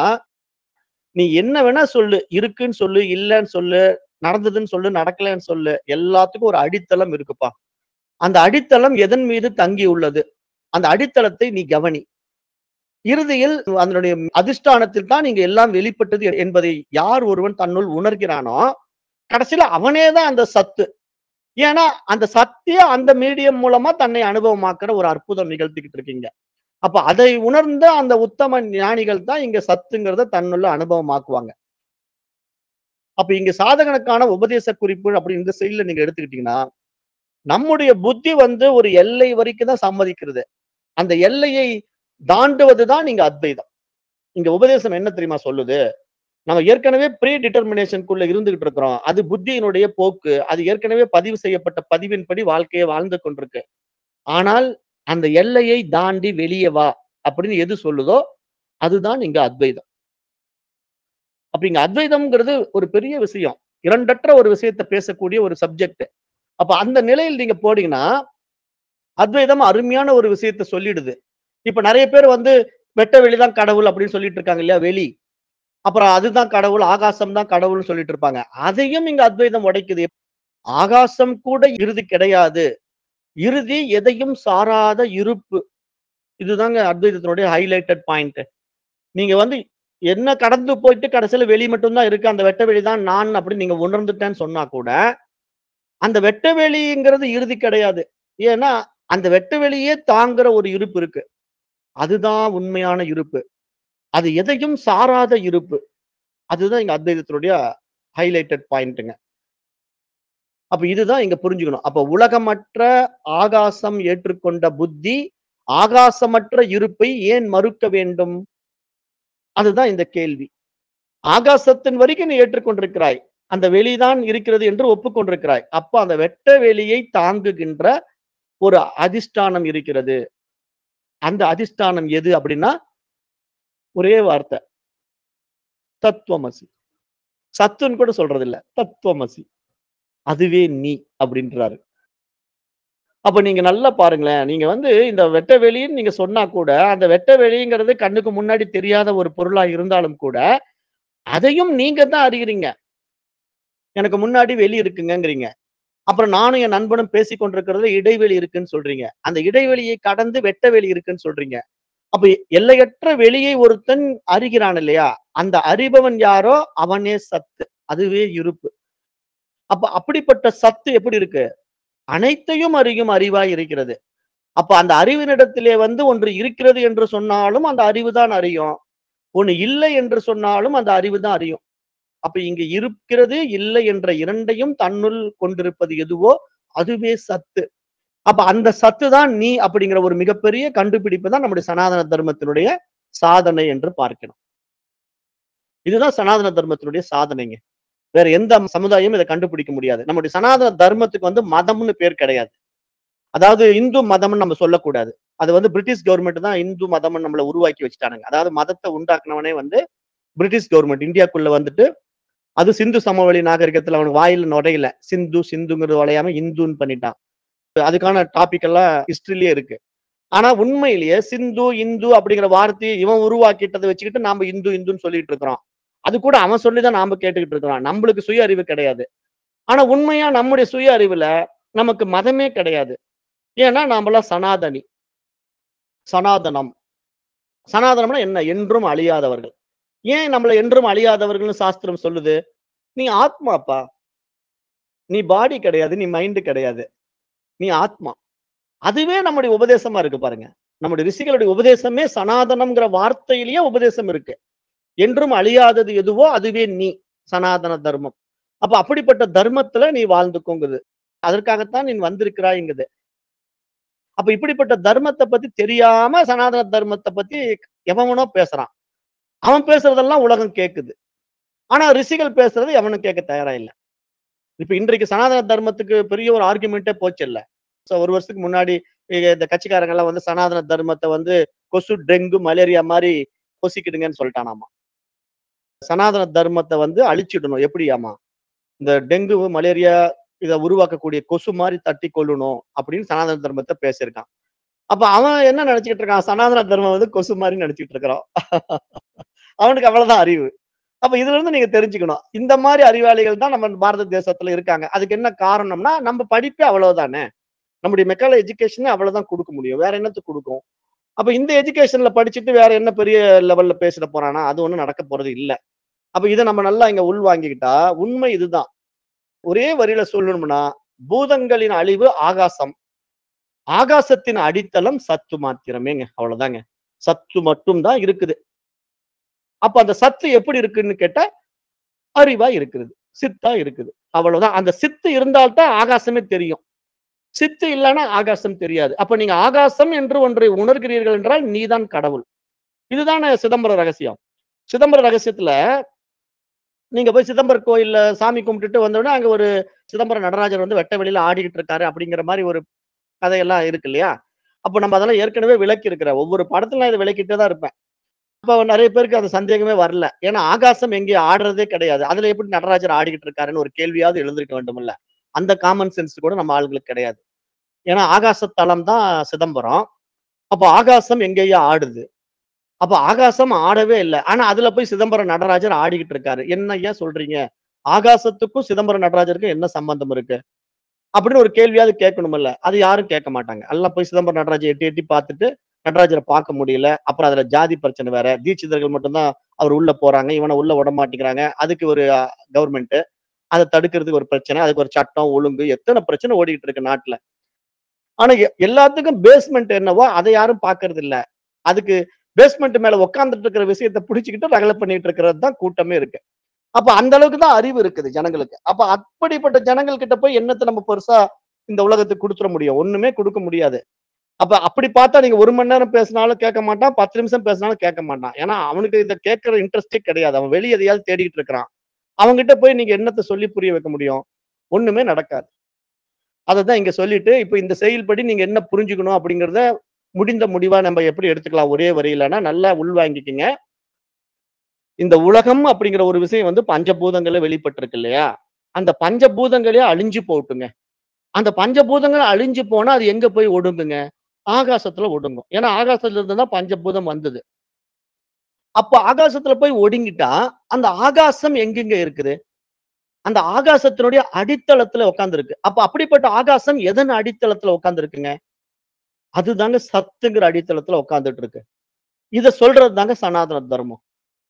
நீ என்ன வேணா சொல்லு இருக்குன்னு சொல்லு இல்லைன்னு சொல்லு நடந்ததுன்னு சொல்லு நடக்கலைன்னு சொல்லு எல்லாத்துக்கும் ஒரு அடித்தளம் இருக்குப்பா அந்த அடித்தளம் எதன் மீது தங்கி உள்ளது அந்த அடித்தளத்தை நீ கவனி இறுதியில் அதனுடைய அதிஷ்டானத்தில் தான் நீங்க எல்லாம் வெளிப்பட்டது என்பதை யார் ஒருவன் தன்னுள் உணர்கிறானோ கடைசியில அவனே தான் அந்த சத்து ஏன்னா அந்த சத்திய அந்த மீடியம் மூலமா தன்னை அனுபவமாக்குற ஒரு அற்புதம் நிகழ்த்திக்கிட்டு இருக்கீங்க அப்ப அதை உணர்ந்த அந்த உத்தம ஞானிகள் தான் இங்க சத்துங்கிறத தன்னுள்ள அனுபவமாக்குவாங்க அப்ப இங்க சாதகனுக்கான உபதேச குறிப்பு அப்படி இந்த சைட்ல நீங்க எடுத்துக்கிட்டீங்கன்னா நம்முடைய புத்தி வந்து ஒரு எல்லை வரைக்கும் தான் சம்மதிக்கிறது அந்த எல்லையை தாண்டுவதுதான் நீங்க அத்வைதம் இங்க உபதேசம் என்ன தெரியுமா சொல்லுது நம்ம ஏற்கனவே ப்ரீ டிட்டர்மினேஷனுக்குள்ள இருந்துகிட்டு இருக்கிறோம் அது புத்தியினுடைய போக்கு அது ஏற்கனவே பதிவு செய்யப்பட்ட பதிவின்படி வாழ்க்கையை வாழ்ந்து கொண்டிருக்கு ஆனால் அந்த எல்லையை தாண்டி வெளியே வா அப்படின்னு எது சொல்லுதோ அதுதான் இங்க அத்வைதம் அப்ப இங்க அத்வைதம்ங்கிறது ஒரு பெரிய விஷயம் இரண்டற்ற ஒரு விஷயத்தை பேசக்கூடிய ஒரு சப்ஜெக்ட் அப்ப அந்த நிலையில் நீங்க போனீங்கன்னா அத்வைதம் அருமையான ஒரு விஷயத்தை சொல்லிடுது இப்ப நிறைய பேர் வந்து வெட்ட வெளிதான் கடவுள் அப்படின்னு சொல்லிட்டு இருக்காங்க இல்லையா வெளி அப்புறம் அதுதான் கடவுள் ஆகாசம் தான் கடவுள்னு சொல்லிட்டு இருப்பாங்க அதையும் இங்க அத்வைதம் உடைக்குது ஆகாசம் கூட இறுதி கிடையாது இறுதி எதையும் சாராத இருப்பு இதுதாங்க அத்வைதத்தினுடைய ஹைலைட்டட் பாயிண்ட் நீங்க வந்து என்ன கடந்து போயிட்டு கடைசியில வெளி மட்டும்தான் இருக்கு அந்த வெட்ட வெளி தான் நான் அப்படின்னு நீங்க உணர்ந்துட்டேன்னு சொன்னா கூட அந்த வெட்ட வெளிங்கிறது இறுதி கிடையாது ஏன்னா அந்த வெட்ட வெளியே தாங்குற ஒரு இருப்பு இருக்கு அதுதான் உண்மையான இருப்பு அது எதையும் சாராத இருப்பு அதுதான் இங்க அத்வைதத்தினுடைய ஹைலைட்டட் பாயிண்ட்டுங்க அப்ப இதுதான் இங்க புரிஞ்சுக்கணும் அப்ப உலகமற்ற ஆகாசம் ஏற்றுக்கொண்ட புத்தி ஆகாசமற்ற இருப்பை ஏன் மறுக்க வேண்டும் அதுதான் இந்த கேள்வி ஆகாசத்தின் வரைக்கும் நீ ஏற்றுக்கொண்டிருக்கிறாய் அந்த வெளிதான் இருக்கிறது என்று ஒப்புக்கொண்டிருக்கிறாய் அப்ப அந்த வெட்ட வெளியை தாங்குகின்ற ஒரு அதிஷ்டானம் இருக்கிறது அந்த அதிஷ்டானம் எது அப்படின்னா ஒரே வார்த்தை தத்துவமசி சத்துன்னு கூட சொல்றது இல்ல தத்துவமசி அதுவே நீ அப்படின்றாரு அப்ப நீங்க நல்லா பாருங்களேன் நீங்க வந்து இந்த வெட்ட வெளின்னு நீங்க சொன்னா கூட அந்த வெட்ட வெளிங்கிறது கண்ணுக்கு முன்னாடி தெரியாத ஒரு பொருளா இருந்தாலும் கூட அதையும் நீங்க தான் அறிகிறீங்க எனக்கு முன்னாடி வெளி இருக்குங்கங்கிறீங்க அப்புறம் நானும் என் நண்பனும் பேசி கொண்டிருக்கிறதுல இடைவெளி இருக்குன்னு சொல்றீங்க அந்த இடைவெளியை கடந்து வெட்ட வெளி இருக்குன்னு சொல்றீங்க அப்ப எல்லையற்ற வெளியை ஒருத்தன் அறிகிறான் இல்லையா அந்த அறிபவன் யாரோ அவனே சத்து அதுவே இருப்பு அப்ப அப்படிப்பட்ட சத்து எப்படி இருக்கு அனைத்தையும் அறியும் அறிவாய் இருக்கிறது அப்ப அந்த அறிவினிடத்திலே வந்து ஒன்று இருக்கிறது என்று சொன்னாலும் அந்த அறிவு தான் அறியும் ஒண்ணு இல்லை என்று சொன்னாலும் அந்த அறிவு தான் அறியும் அப்ப இங்க இருக்கிறது இல்லை என்ற இரண்டையும் தன்னுள் கொண்டிருப்பது எதுவோ அதுவே சத்து அப்ப அந்த சத்து தான் நீ அப்படிங்கிற ஒரு மிகப்பெரிய கண்டுபிடிப்பு தான் நம்முடைய சனாதன தர்மத்தினுடைய சாதனை என்று பார்க்கணும் இதுதான் சனாதன தர்மத்தினுடைய சாதனைங்க வேற எந்த சமுதாயமும் இதை கண்டுபிடிக்க முடியாது நம்முடைய சனாதன தர்மத்துக்கு வந்து மதம்னு பேர் கிடையாது அதாவது இந்து மதம்னு நம்ம சொல்லக்கூடாது அது வந்து பிரிட்டிஷ் கவர்மெண்ட் தான் இந்து மதம்னு நம்மளை உருவாக்கி வச்சுட்டானுங்க அதாவது மதத்தை உண்டாக்குனவனே வந்து பிரிட்டிஷ் கவர்மெண்ட் இந்தியாக்குள்ள வந்துட்டு அது சிந்து சமவெளி நாகரிகத்துல அவனுக்கு வாயில நுழையல சிந்து சிந்துங்கிறது வளையாம இந்துன்னு பண்ணிட்டான் அதுக்கான டாபிக் எல்லாம் ஹிஸ்டரியிலேயே இருக்கு ஆனா உண்மையிலேயே சிந்து இந்து அப்படிங்கிற வார்த்தையை இவன் உருவாக்கிட்டதை வச்சுக்கிட்டு நாம இந்து இந்துன்னு சொல்லிட்டு இருக்கிறோம் அது கூட அவன் சொல்லிதான் நாம கேட்டுக்கிட்டு இருக்கிறோம் நம்மளுக்கு சுய அறிவு கிடையாது ஆனா உண்மையா நம்முடைய சுய அறிவுல நமக்கு மதமே கிடையாது ஏன்னா நாமெல்லாம் சனாதனி சனாதனம் சனாதனம்னா என்ன என்றும் அழியாதவர்கள் ஏன் நம்மள என்றும் அழியாதவர்கள்னு சாஸ்திரம் சொல்லுது நீ ஆத்மாப்பா நீ பாடி கிடையாது நீ மைண்ட் கிடையாது நீ ஆத்மா அதுவே நம்முடைய உபதேசமா இருக்கு பாருங்க நம்முடைய ரிஷிகளுடைய உபதேசமே சனாதனம்ங்கிற வார்த்தையிலேயே உபதேசம் இருக்கு என்றும் அழியாதது எதுவோ அதுவே நீ சனாதன தர்மம் அப்ப அப்படிப்பட்ட தர்மத்துல நீ வாழ்ந்துக்கோங்குது அதற்காகத்தான் நீ வந்திருக்கிறாய்ங்குது அப்ப இப்படிப்பட்ட தர்மத்தை பத்தி தெரியாம சனாதன தர்மத்தை பத்தி எவனோ பேசுறான் அவன் பேசுறதெல்லாம் உலகம் கேக்குது ஆனா ரிஷிகள் பேசுறது எவனும் கேட்க தயாரா இல்ல இப்ப இன்றைக்கு சனாதன தர்மத்துக்கு பெரிய ஒரு ஆர்குமெண்டே போச்சு இல்ல So, ஒரு வருஷத்துக்கு முன்னாடி இங்க இந்த கட்சிக்காரங்க எல்லாம் வந்து சனாதன தர்மத்தை வந்து கொசு டெங்கு மலேரியா மாதிரி கொசிக்கிடுங்கன்னு சொல்லிட்டானாமா சனாதன தர்மத்தை வந்து அழிச்சிடணும் எப்படியாமா இந்த டெங்கு மலேரியா இதை உருவாக்கக்கூடிய கொசு மாதிரி தட்டி கொள்ளணும் அப்படின்னு சனாதன தர்மத்தை பேசியிருக்கான் அப்ப அவன் என்ன நினைச்சுக்கிட்டு இருக்கான் சனாதன தர்மம் வந்து கொசு மாதிரி நினைச்சிட்டு இருக்கிறான் அவனுக்கு அவ்வளவுதான் அறிவு அப்ப இதுல இருந்து நீங்க தெரிஞ்சுக்கணும் இந்த மாதிரி அறிவாளிகள் தான் நம்ம பாரத தேசத்துல இருக்காங்க அதுக்கு என்ன காரணம்னா நம்ம படிப்பே அவ்வளவுதானே நம்முடைய மெக்கால எஜுகேஷன் அவ்வளவுதான் கொடுக்க முடியும் வேற என்னத்துக்கு கொடுக்கும் அப்ப இந்த எஜுகேஷன்ல படிச்சுட்டு வேற என்ன பெரிய லெவல்ல பேசிட போறானா அது ஒண்ணும் நடக்க போறது இல்ல அப்ப இதை நம்ம நல்லா இங்க உள் வாங்கிக்கிட்டா உண்மை இதுதான் ஒரே வரியில சொல்லணும்னா பூதங்களின் அழிவு ஆகாசம் ஆகாசத்தின் அடித்தளம் சத்து மாத்திரமேங்க அவ்வளவுதாங்க சத்து மட்டும் தான் இருக்குது அப்ப அந்த சத்து எப்படி இருக்குன்னு கேட்டா அறிவா இருக்குது சித்தா இருக்குது அவ்வளவுதான் அந்த சித்து இருந்தால்தான் ஆகாசமே தெரியும் சித்து இல்லைன்னா ஆகாசம் தெரியாது அப்ப நீங்க ஆகாசம் என்று ஒன்றை உணர்கிறீர்கள் என்றால் நீதான் கடவுள் இதுதானே சிதம்பர ரகசியம் சிதம்பர ரகசியத்துல நீங்க போய் சிதம்பரம் கோயில்ல சாமி கும்பிட்டுட்டு வந்தோடனே அங்க ஒரு சிதம்பரம் நடராஜர் வந்து வெட்ட வெளியில ஆடிக்கிட்டு இருக்காரு அப்படிங்கிற மாதிரி ஒரு கதையெல்லாம் இருக்கு இல்லையா அப்போ நம்ம அதெல்லாம் ஏற்கனவே விளக்கி இருக்கிறேன் ஒவ்வொரு படத்துல நான் இதை விளக்கிட்டே தான் இருப்பேன் அப்போ நிறைய பேருக்கு அந்த சந்தேகமே வரல ஏன்னா ஆகாசம் எங்கேயும் ஆடுறதே கிடையாது அதுல எப்படி நடராஜர் ஆடிக்கிட்டு இருக்காருன்னு ஒரு கேள்வியாவது எழுந்திருக்க வேண்டும்ல அந்த காமன் சென்ஸ் கூட நம்ம ஆளுங்களுக்கு கிடையாது ஏன்னா ஆகாசத்தலம் தான் சிதம்பரம் அப்போ ஆகாசம் எங்கேயா ஆடுது அப்ப ஆகாசம் ஆடவே இல்லை ஆனா அதுல போய் சிதம்பரம் நடராஜர் ஆடிக்கிட்டு இருக்காரு என்ன ஏன் சொல்றீங்க ஆகாசத்துக்கும் சிதம்பரம் நடராஜருக்கும் என்ன சம்பந்தம் இருக்கு அப்படின்னு ஒரு கேள்வியாவது கேட்கணும்ல அது யாரும் கேட்க மாட்டாங்க எல்லாம் போய் சிதம்பரம் நடராஜர் எட்டி எட்டி பார்த்துட்டு நடராஜரை பார்க்க முடியல அப்புறம் அதுல ஜாதி பிரச்சனை வேற தீட்சிதர்கள் மட்டும்தான் அவர் உள்ள போறாங்க இவனை உள்ள விட மாட்டேங்கிறாங்க அதுக்கு ஒரு கவர்மெண்ட் அதை தடுக்கிறதுக்கு ஒரு பிரச்சனை அதுக்கு ஒரு சட்டம் ஒழுங்கு எத்தனை பிரச்சனை ஓடிட்டு இருக்கு நாட்டுல ஆனா எ- எல்லாத்துக்கும் பேஸ்மெண்ட் என்னவோ அதை யாரும் பாக்குறது இல்ல அதுக்கு பேஸ்மெண்ட் மேல உட்கார்ந்துட்டு இருக்கிற விஷயத்தை பிடிச்சிக்கிட்டு ரகலை பண்ணிட்டு இருக்கிறது தான் கூட்டமே இருக்கு அப்ப அந்த அளவுக்கு தான் அறிவு இருக்குது ஜனங்களுக்கு அப்ப அப்படிப்பட்ட ஜனங்கள் கிட்ட போய் என்னத்தை நம்ம பெருசா இந்த உலகத்துக்கு கொடுத்துட முடியும் ஒண்ணுமே கொடுக்க முடியாது அப்ப அப்படி பார்த்தா நீங்க ஒரு மணி நேரம் பேசினாலும் கேட்க மாட்டான் பத்து நிமிஷம் பேசினாலும் கேட்க மாட்டான் ஏன்னா அவனுக்கு இதை கேட்கற இன்ட்ரெஸ்டே கிடையாது அவன் வெளியே எதையாவது தேடிக்கிட்டு இருக்கிறான் அவன்கிட்ட போய் நீங்க என்னத்தை சொல்லி புரிய வைக்க முடியும் ஒண்ணுமே நடக்காது அதை தான் இங்க சொல்லிட்டு இப்ப இந்த செயல்படி நீங்க என்ன புரிஞ்சுக்கணும் அப்படிங்கறத முடிந்த முடிவா நம்ம எப்படி எடுத்துக்கலாம் ஒரே வரியிலனா நல்லா உள்வாங்கிக்கங்க இந்த உலகம் அப்படிங்கிற ஒரு விஷயம் வந்து பஞ்சபூதங்கள வெளிப்பட்டிருக்கு இல்லையா அந்த பஞ்சபூதங்களே அழிஞ்சு போட்டுங்க அந்த பஞ்சபூதங்கள் அழிஞ்சு போனா அது எங்க போய் ஒடுங்குங்க ஆகாசத்துல ஒடுங்கும் ஏன்னா ஆகாசத்துல இருந்து தான் பஞ்சபூதம் வந்தது அப்ப ஆகாசத்துல போய் ஒடுங்கிட்டா அந்த ஆகாசம் எங்கெங்க இருக்குது அந்த ஆகாசத்தினுடைய அடித்தளத்துல உட்கார்ந்துருக்கு அப்ப அப்படிப்பட்ட ஆகாசம் எதன் அடித்தளத்துல உட்கார்ந்துருக்குங்க அதுதாங்க சத்துங்கிற அடித்தளத்துல உட்கார்ந்துட்டு இருக்கு இத சொல்றது தாங்க சனாதன தர்மம்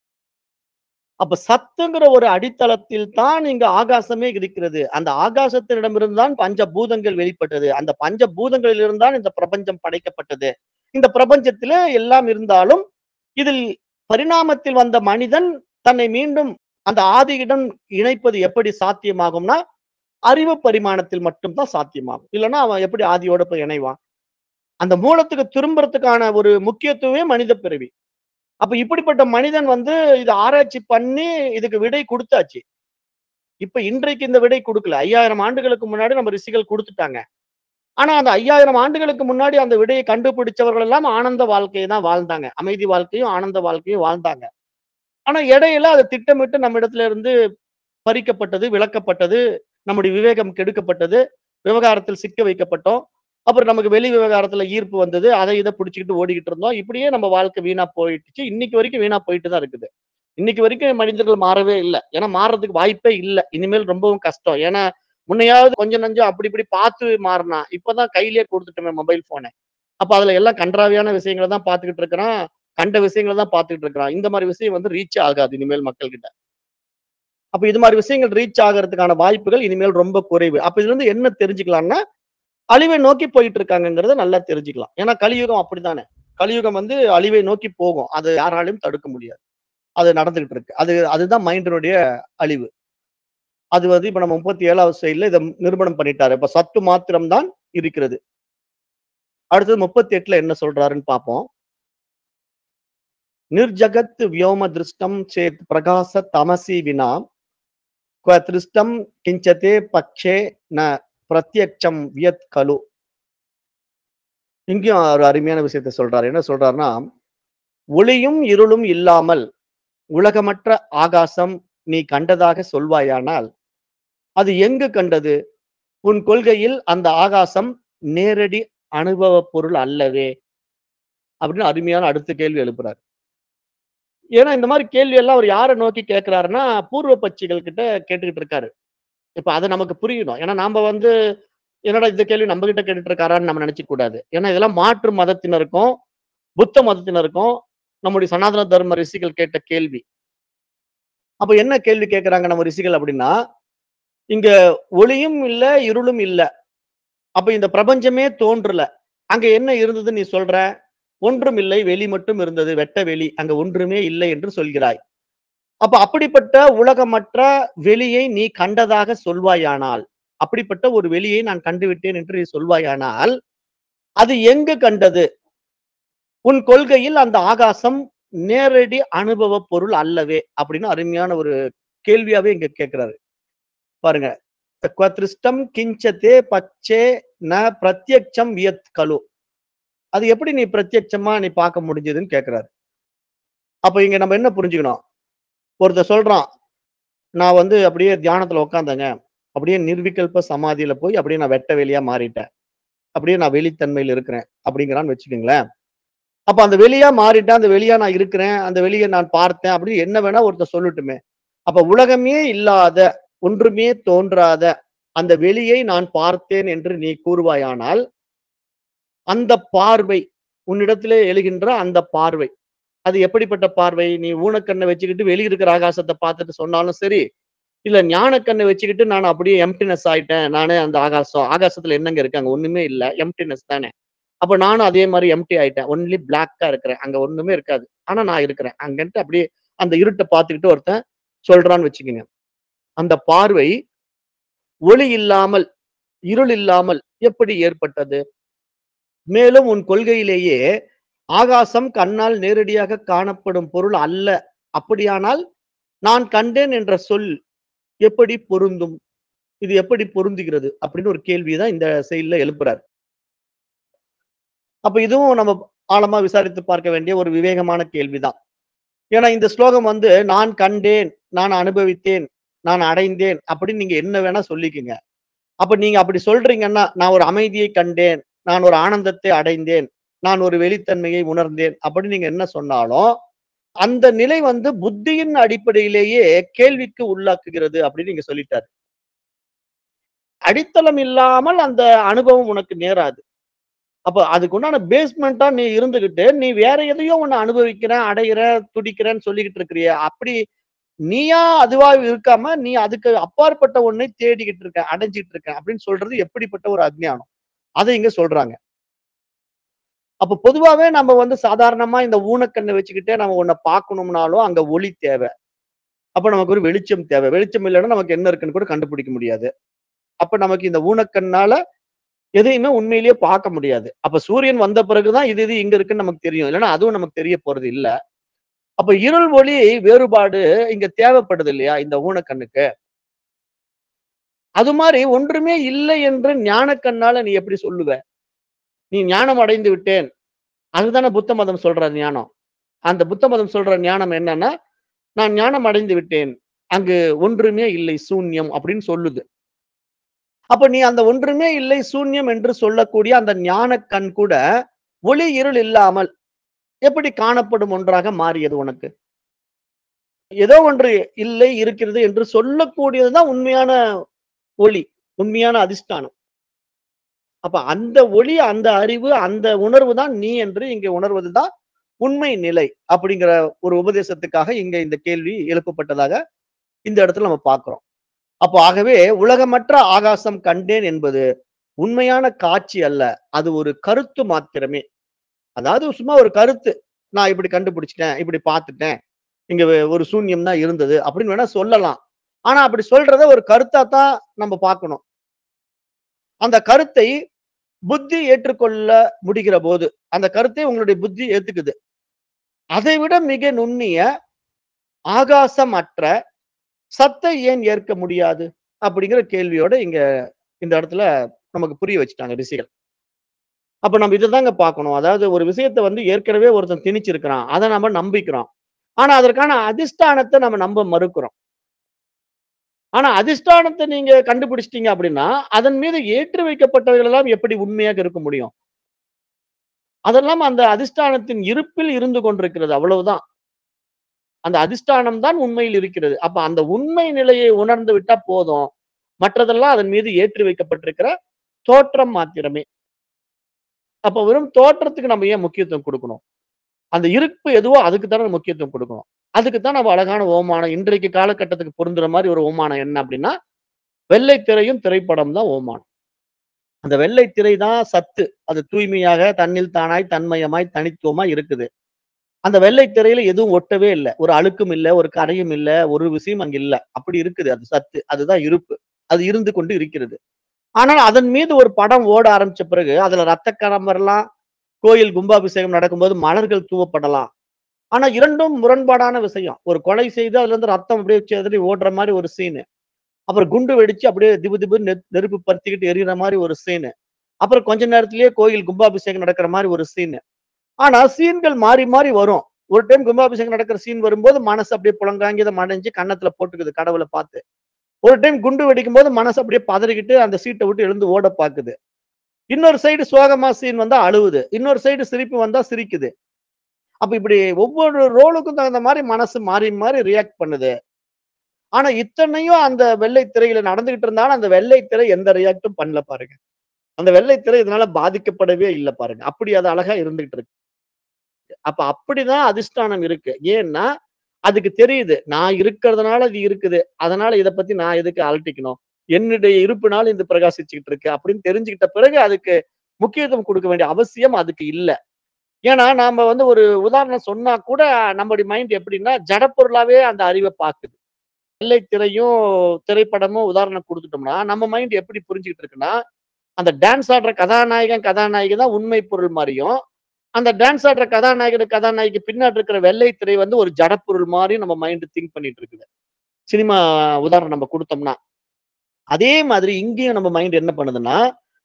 அப்ப சத்துங்கிற ஒரு அடித்தளத்தில் தான் இங்க ஆகாசமே இருக்கிறது அந்த ஆகாசத்தினிடமிருந்து தான் பஞ்சபூதங்கள் வெளிப்பட்டது அந்த பஞ்சபூதங்களிலிருந்து தான் இந்த பிரபஞ்சம் படைக்கப்பட்டது இந்த பிரபஞ்சத்திலே எல்லாம் இருந்தாலும் இதில் பரிணாமத்தில் வந்த மனிதன் தன்னை மீண்டும் அந்த ஆதியிடம் இணைப்பது எப்படி சாத்தியமாகும்னா அறிவு பரிமாணத்தில் மட்டும்தான் சாத்தியமாகும் இல்லைன்னா அவன் எப்படி ஆதியோட போய் இணைவான் அந்த மூலத்துக்கு திரும்புறதுக்கான ஒரு முக்கியத்துவமே மனித பிறவி அப்ப இப்படிப்பட்ட மனிதன் வந்து இத ஆராய்ச்சி பண்ணி இதுக்கு விடை குடுத்தாச்சு. இப்ப இன்றைக்கு இந்த விடை குடுக்கல. 5000 ஆண்டுகளுக்கு முன்னாடி நம்ம ரிஷிகள் குடுத்துட்டாங்க. ஆனா அந்த 5000 ஆண்டுகளுக்கு முன்னாடி அந்த விடையை கண்டுபிடிச்சவர்கள் எல்லாம் ஆனந்த வாழ்க்கைய தான் வாழ்ந்தாங்க. அமைதி வாழ்க்கையும், ஆனந்த வாழ்க்கையும் வாழ்ந்தாங்க. ஆனா இடையில அது திட்டமிட்டு நம்மிடத்துல இருந்து பறிக்கப்பட்டது, விலக்கப்பட்டது, நம்முடைய விவேகம் கெடுக்கப்பட்டது, விவகாரத்தில் சிக்க வைக்கப்பட்டோம். அப்புறம் நமக்கு வெளி விவகாரத்துல ஈர்ப்பு வந்தது. அத இத புடிச்சுக்கிட்டு ஓடிக்கிட்டு இருந்தோம். இப்படியே நம்ம வாழ்க்கை வீணா போயிடுச்சு. இன்னைக்கு வரைக்கும் வீணா போயிட்டு தான் இருக்குது. இன்னைக்கு வரைக்கும் மனிதர்கள் மாறவே இல்ல. ஏன்னா மாறுறதுக்கு வாய்ப்பே இல்ல. இனிமேல் ரொம்பவும் கஷ்டம். ஏன்னா முன்னையாவது கொஞ்சம் நஞ்சம் அப்படி இப்படி பார்த்து மாறுனான். இப்பதான் கையிலேயே குடுத்துட்டோமே மொபைல் ஃபோன. அப்ப அதுல எல்லாம் கண்றாவியான விஷயங்கள தான் பார்த்துக்கிட்டு இருக்கிறான். கண்ட விஷயங்கள தான் பார்த்துக்கிட்டு இருக்கிறான். இந்த மாரி விஷயம் வந்து ரீச் ஆகாது இனிமேல் மக்கள் கிட்ட. அப்ப இது மாரி விஷயங்கள் ரீச் ஆகறதுக்கான வாய்ப்புகள் இனிமேல் ரொம்ப குறைவு. அப்ப இதுல இருந்து என்ன தெரிஞ்சுக்கலாம்னா, அழிவை நோக்கி போயிட்டு இருக்காங்கங்கிறத நல்லா தெரிஞ்சுக்கலாம். ஏன்னா கலியுகம் அப்படித்தானே. கலியுகம் வந்து அழிவை நோக்கி போகும். அது யாராலயும் தடுக்க முடியாது. அது நடந்துகிட்டு இருக்கு. அது அதுதான் மைண்டினுடைய அழிவு. அது வந்து இப்ப நம்ம 37வது ஸ்லைட்ல இத நிரூபணம் பண்ணிட்டாரு. இப்ப சத்து மாத்திரம் தான் இருக்கிறது. அடுத்தது 38ல என்ன சொல்றாருன்னு பார்ப்போம். நிர்ஜகத் व्योम दृष्टं चेत् प्रकाश तमसि विना क्व दृष्टं किञ्चते पक्षे न प्रत्यक्षம் வியத் खलु இங்கேயும் ஒரு அருமையான விஷயத்த சொல்றாரு. என்ன சொல்றாருன்னா, ஒளியும் இருளும் இல்லாமல் உலகமற்ற ஆகாசம் நீ கண்டதாக சொல்வாயானால், அது எங்கு கண்டது? உன் கொள்கையில் அந்த ஆகாசம் நேரடி அனுபவ பொருள் அல்லவே! அப்படின்னு அருமையான அடுத்த கேள்வி எழுப்புறாரு. ஏன்னா இந்த மாரி கேள்வி எல்லாம் அவர் யார நோக்கி கேட்கிறாருன்னா, பூர்வ பட்சிகள் கிட்ட கேட்டுக்கிட்டு இருக்காரு. இப்ப அது நமக்கு புரியணும். ஏன்னா நாம வந்து என்னடா இந்த கேள்வி நம்ம கிட்ட கேட்டுட்டு இருக்காரான்னு நம்ம நினைச்சுக்க கூடாது. ஏன்னா இதெல்லாம் மாற்று மதத்தினருக்கும், புத்த மதத்தினருக்கும் நம்முடைய சனாதன தர்ம ரிஷிகள் கேட்ட கேள்வி. அப்ப என்ன கேள்வி கேட்கிறாங்க நம்ம ரிஷிகள் அப்படின்னா, இங்க ஒளியும் இல்ல, இருளும் இல்ல. அப்ப இந்த பிரபஞ்சமே தோன்றல. அங்க என்ன இருந்ததுன்னு நீ சொல்ற? ஒன்றும் இல்லை, வெளி மட்டும் இருந்தது. வெட்ட வெளி. அங்க ஒன்றுமே இல்லை என்று சொல்கிறாய். அப்ப அப்படிப்பட்ட உலகமற்ற வெளியை நீ கண்டதாக சொல்வாயானால், அப்படிப்பட்ட ஒரு வெளியை நான் கண்டுவிட்டேன் என்று நீ சொல்வாயானால், அது எங்கு கண்டது? உன் கொள்கையில் அந்த ஆகாசம் நேரடி அனுபவ பொருள் அல்லவே! அப்படின்னு அருமையான ஒரு கேள்வியாவே இங்க கேட்கிறாரு. பாருங்க. "क्व दृष्टं किञ्चते पक्षे न प्रत्यक्षं वियत् खलु" அது எப்படி நீ பிரத்யட்சமா நீ பார்க்க முடிஞ்சதுன்னு கேட்கிறாரு. அப்ப இங்க நம்ம என்ன புரிஞ்சுக்கணும்? ஒருத்தன் சொல்றான், நான் வந்து அப்படியே தியானத்துல உட்கார்ந்தேங்க. அப்படியே நிர்விகல்ப சமாதியில போய் அப்படியே நான் வெட்ட வெளியா மாறிட்டேன். அப்படியே நான் வெளித்தன்மையில இருக்கிறேன். அப்படிங்கிறான்னு வச்சுக்கங்களேன். அப்ப அந்த வெளியா மாறிட்டேன். அந்த வெளியா நான் இருக்கிறேன். அந்த வெளிய நான் பார்த்தேன். அப்படின்னு என்ன வேணா ஒருத்தன் சொல்லட்டுமே. அப்ப உலகமே இல்லாத, ஒன்றுமே தோன்றாத அந்த வெளியை நான் பார்த்தேன் என்று நீ கூறுவாயானால், அந்த பார்வை, உன்னிடத்திலே எழுகின்ற அந்த பார்வை, அது எப்படிப்பட்ட பார்வை? நீ ஊனக்கண்ண வச்சுக்கிட்டு வெளிய இருக்கிற ஆகாசத்த பார்த்துட்டு சொன்னாலும் சரி, இல்ல ஞானக்கண்ண வச்சுக்கிட்டு நான் அப்படியே எம்ப்டினஸ் ஆயிட்டேன். நானே அந்த ஆகாசம். ஆகாசத்துல என்னங்க இருக்கு? அங்க ஒண்ணுமே இல்ல. எம்ப்டினஸ் தானே. அப்ப நானும் அதே மாரி எம்ப்டி ஆயிட்டேன். ஒன்லி பிளாக்கா இருக்கிறேன். அங்க ஒண்ணுமே இருக்காது. ஆனா நான் இருக்கிறேன். அங்கன்ட்டு அப்படியே அந்த இருட்ட பார்த்துக்கிட்டு ஒருத்தன் சொல்றான்னு வச்சுக்கங்க. அந்த பார்வை ஒளி இல்லாமல், இருள் இல்லாமல் எப்படி ஏற்பட்டது? மேலும் உன் கொள்கையிலேயே ஆகாசம் கண்ணால் நேரடியாக காணப்படும் பொருள் அல்ல. அப்படியானால், நான் கண்டேன் என்ற சொல் எப்படி பொருந்தும்? இது எப்படி பொருந்துகிறது? அப்படின்னு ஒரு கேள்வி தான் இந்த செய்யுள்ல எழுப்புறார். அப்ப இதுவும் நம்ம ஆழமா விசாரித்து பார்க்க வேண்டிய ஒரு விவேகமான கேள்விதான். ஏன்னா இந்த ஸ்லோகம் வந்து நான் கண்டேன், நான் அனுபவித்தேன், நான் அடைந்தேன் அப்படின்னு நீங்க என்ன வேணா சொல்லிக்கங்க. அப்ப நீங்க அப்படி சொல்றீங்கன்னா, நான் ஒரு அமைதியை கண்டேன், நான் ஒரு ஆனந்தத்தை அடைந்தேன், நான் ஒரு வெளித்தன்மையை உணர்ந்தேன் அப்படின்னு நீங்க என்ன சொன்னாலும், அந்த நிலை வந்து புத்தியின் அடிப்படையிலேயே கேள்விக்கு உள்ளாக்குகிறது அப்படின்னு நீங்க சொல்லிட்டாரு. அடித்தளம் இல்லாமல் அந்த அனுபவம் உனக்கு நேராது. அப்ப அதுக்கு உண்டான பேஸ்மென்ட்டா நீ இருந்துகிட்டு, நீ வேற எதையோ ஒண்ணு அனுபவிக்கிறேன், அடையிறேன், துடிக்கிறேன்னு சொல்லிக்கிட்டு இருக்கிறியே, அப்படி நீயா அதுவா இருக்காம, நீ அதுக்கு அப்பாற்பட்ட ஒண்ணை தேடிக்கிட்டு இருக்க, அடைஞ்சுகிட்டு இருக்க அப்படின்னு சொல்றது எப்படிப்பட்ட ஒரு அஞ்ஞானம்? அத இங்க சொல்றாங்க. அப்ப பொதுவாவே நம்ம வந்து சாதாரணமா இந்த ஊனக்கண்ண வச்சுக்கிட்டே நம்ம ஒண்ண பார்க்கணும்னாலும் அங்க ஒளி தேவை. அப்ப நமக்கு ஒரு வெளிச்சம் தேவை. வெளிச்சம் இல்லன்னா நமக்கு என்ன இருக்குன்னு கூட கண்டுபிடிக்க முடியாது. அப்ப நமக்கு இந்த ஊனக்கண்ணால எதையுமே உண்மையிலேயே பார்க்க முடியாது. அப்ப சூரியன் வந்த பிறகு தான் இது இது இங்க இருக்குன்னு நமக்கு தெரியும். இல்லன்னா அதுவும் நமக்கு தெரிய போறது இல்ல. அப்ப இருள் ஒளி வேறுபாடு இங்க தேவைப்படுது இல்லையா இந்த ஊனக்கண்ணுக்கு அது மாதிரி ஒன்றுமே இல்லை என்று ஞானக்கண்ணால நீ எப்படி சொல்லுவ நீ ஞானம் அடைந்து விட்டேன் அதுதானே புத்த மதம் சொல்ற ஞானம் அந்த புத்த மதம் சொல்ற ஞானம் என்னன்னா நான் ஞானம் அடைந்து விட்டேன் அங்கு ஒன்றுமே இல்லை சூன்யம் அப்படின்னு சொல்லுது அப்ப நீ அந்த ஒன்றுமே இல்லை சூன்யம் என்று சொல்லக்கூடிய அந்த ஞான கண் கூட ஒளி இருள் இல்லாமல் எப்படி காணப்படும் ஒன்றாக மாறியது உனக்கு ஏதோ ஒன்று இல்லை இருக்கிறது என்று சொல்லக்கூடியதுதான் உண்மையான ஒளி உண்மையான அதிஷ்டானம் அப்ப அந்த ஒளி அந்த அறிவு அந்த உணர்வு தான் நீ என்று இங்க உணர்வதுதான் உண்மை நிலை அப்படிங்கிற ஒரு உபதேசத்துக்காக இங்க இந்த கேள்வி எழுப்பப்பட்டதாக இந்த இடத்துல நம்ம பார்க்கிறோம் அப்போ ஆகவே உலகமற்ற ஆகாசம் கண்டேன் என்பது உண்மையான காட்சி அல்ல அது ஒரு கருத்து மாத்திரமே அதாவது சும்மா ஒரு கருத்து நான் இப்படி கண்டுபிடிச்சிட்டேன் இப்படி பார்த்துட்டேன் இங்க ஒரு சூன்யம் தான் இருந்தது அப்படின்னு வேணா சொல்லலாம் ஆனா அப்படி சொல்றத ஒரு கருத்தா தான் நம்ம பார்க்கணும் அந்த கருத்தை புத்தி ஏற்றுக்கொள்ள முடிகிற போது அந்த கருத்தை உங்களுடைய புத்தி ஏத்துக்குது அதை விட மிக நுண்ணிய ஆகாசமற்ற சத்தை ஏன் ஏற்க முடியாது அப்படிங்கிற கேள்வியோட இங்க இந்த இடத்துல நமக்கு புரிய வச்சுட்டாங்க ரிஷிகள் அப்ப நம்ம இதுதாங்க பார்க்கணும் அதாவது ஒரு விஷயத்தை வந்து ஏற்கனவே ஒருத்தன் திணிச்சிருக்கிறான் அதை நம்ம நம்பிக்கிறோம் ஆனா அதற்கான அதிஷ்டானத்தை நம்ம நம்ப மறுக்கிறோம் ஆனா அதிஷ்டானத்தை நீங்க கண்டுபிடிச்சிட்டீங்க அப்படின்னா அதன் மீது ஏற்றி வைக்கப்பட்டவர்கள் எல்லாம் எப்படி உண்மையாக இருக்க முடியும் அதெல்லாம் அந்த அதிஷ்டானத்தின் இருப்பில் இருந்து கொண்டிருக்கிறது அவ்வளவுதான் அந்த அதிஷ்டானம் தான் உண்மையில் இருக்கிறது அப்ப அந்த உண்மை நிலையை உணர்ந்து விட்டா போதும் மற்றதெல்லாம் அதன் மீது ஏற்றி வைக்கப்பட்டிருக்கிற தோற்றம் மாத்திரமே அப்ப வெறும் தோற்றத்துக்கு நம்ம ஏன் முக்கியத்துவம் கொடுக்கணும் அந்த இருப்பு எதுவோ அதுக்கு தானே முக்கியத்துவம் கொடுக்கணும் அதுக்கு தான் நம்ம அழகான ஓமானம் இன்றைக்கு காலகட்டத்துக்கு பொருந்துற மாதிரி ஒரு ஓமானம் என்ன அப்படின்னா வெள்ளை திரையும் திரைப்படம் தான் ஓமானம் அந்த வெள்ளை திரை தான் சத்து அது தூய்மையாக தன்னில் தானாய் தன்மயமாய் தனித்துவமாய் இருக்குது அந்த வெள்ளை திரையில எதுவும் ஒட்டவே இல்லை ஒரு அழுக்கும் இல்லை ஒரு கரையும் இல்லை ஒரு விஷயம் அங்க இல்லை அப்படி இருக்குது அது சத்து அதுதான் இருப்பு அது இருந்து கொண்டு இருக்கிறது ஆனால் அதன் மீது ஒரு படம் ஓட ஆரம்பிச்ச பிறகு அதுல ரத்த கரம் வரலாம் கோயில் கும்பாபிஷேகம் நடக்கும்போது மலர்கள் தூவப்படலாம் ஆனா இரண்டும் முரண்பாடான விஷயம் ஒரு கொலை செய்து அதுல இருந்து ரத்தம் அப்படியே செதறி ஓடுற மாதிரி ஒரு சீனு அப்புறம் குண்டு வெடிச்சு அப்படியே திபு திபு நெருப்பு பருத்திக்கிட்டு எரியிற மாதிரி ஒரு சீனு அப்புறம் கொஞ்ச நேரத்திலேயே கோயில் கும்பாபிஷேகம் நடக்கிற மாதிரி ஒரு சீனு ஆனா சீன்கள் மாறி மாறி வரும் ஒரு டைம் கும்பாபிஷேகம் நடக்கிற சீன் வரும்போது மனசு அப்படியே புலங்காங்கி மடைஞ்சு கன்னத்துல போட்டுக்குது கடவுளை பார்த்து ஒரு டைம் குண்டு வெடிக்கும் போது மனசு அப்படியே பதறிக்கிட்டு அந்த சீட்டை விட்டு எழுந்து ஓட பாக்குது இன்னொரு சைடு சோகமா சீன் வந்தா அழுவுது இன்னொரு சைடு சிரிப்பு வந்தா சிரிக்குது அப்ப இப்படி ஒவ்வொரு ரோலுக்கும் தகுந்த மாதிரி மனசு மாறி மாறி ரியாக்ட் பண்ணுது ஆனா இத்தனையும் அந்த வெள்ளை திரையில நடந்துகிட்டு இருந்தாலும் அந்த வெள்ளை திரை எந்த ரியாக்டும் பண்ணல பாருங்க அந்த வெள்ளை திரை இதனால பாதிக்கப்படவே இல்லை பாருங்க அப்படி அது அழகா இருந்துகிட்டு இருக்கு அப்ப அப்படிதான் அதிஷ்டானம் இருக்கு ஏன்னா அதுக்கு தெரியுது நான் இருக்கிறதுனால அது இருக்குது அதனால இதை பத்தி நான் எதுக்கு அலட்டிக்கணும் என்னுடைய இருப்புனால இது பிரகாசிச்சுக்கிட்டு இருக்கு அப்படின்னு தெரிஞ்சுக்கிட்ட பிறகு அதுக்கு முக்கியத்துவம் கொடுக்க வேண்டிய அவசியம் அதுக்கு இல்லை ஏன்னா நாம வந்து ஒரு உதாரணம் சொன்னா கூட நம்மளுடைய மைண்ட் எப்படின்னா ஜடப்பொருளாவே அந்த அறிவை பார்க்குது வெள்ளை திரையும் திரைப்படமும் உதாரணம் கொடுத்துட்டோம்னா நம்ம மைண்ட் எப்படி புரிஞ்சுக்கிட்டு இருக்குன்னா அந்த டான்ஸ் ஆடுற கதாநாயகன் கதாநாயகி தான் உண்மை பொருள் மாதிரியும் அந்த டான்ஸ் ஆடுற கதாநாயகன் கதாநாயகி பின்னாடி இருக்கிற வெள்ளை திரை வந்து ஒரு ஜடப்பொருள் மாதிரி நம்ம மைண்ட் திங்க் பண்ணிட்டு இருக்குது சினிமா உதாரணம் நம்ம கொடுத்தோம்னா அதே மாதிரி இங்கேயும் நம்ம மைண்ட் என்ன பண்ணுதுன்னா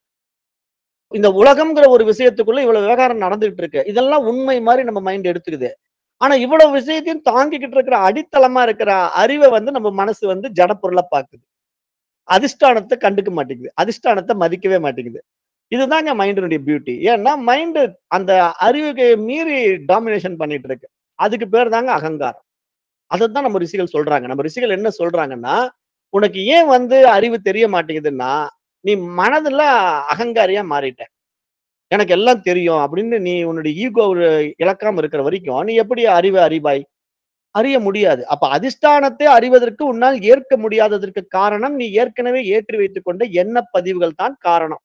இந்த உலகம்ங்கிற ஒரு விஷயத்துக்குள்ள இவ்வளவு விவகாரம் நடந்துகிட்டு இருக்கு இதெல்லாம் உண்மை மாதிரி நம்ம மைண்ட் எடுத்துக்குது ஆனா இவ்வளவு விஷயத்தையும் தாங்கிக்கிட்டு இருக்கிற அடித்தளமா இருக்கிற அறிவை வந்து நம்ம மனசு வந்து ஜடப்பொருளை பார்க்குது அதிஷ்டானத்தை கண்டுக்க மாட்டேங்குது அதிஷ்டானத்தை மதிக்கவே மாட்டேங்குது இதுதாங்க மைண்டினுடைய பியூட்டி ஏன்னா மைண்டு அந்த அறிவுக்கு மீறி டாமினேஷன் பண்ணிட்டு இருக்கு அதுக்கு பேர் தாங்க அகங்காரம் அதைத்தான் நம்ம ரிஷிகள் சொல்றாங்க நம்ம ரிஷிகள் என்ன சொல்றாங்கன்னா உனக்கு ஏன் வந்து அறிவு தெரிய மாட்டேங்குதுன்னா நீ மனதுல அகங்காரியா மாறிட்ட எனக்கு எல்லாம் தெரியும் அப்படின்னு நீ உன்னுடைய ஈகோ இழக்காம இருக்கிற வரைக்கும் நீ எப்படி அறிவை அறிவாய் அறிய முடியாது அப்ப அதிஷ்டானத்தை அறிவதற்கு உன்னால் ஏற்க முடியாததற்கு காரணம் நீ ஏற்கனவே ஏற்றி வைத்துக் கொண்ட எண்ண பதிவுகள் தான் காரணம்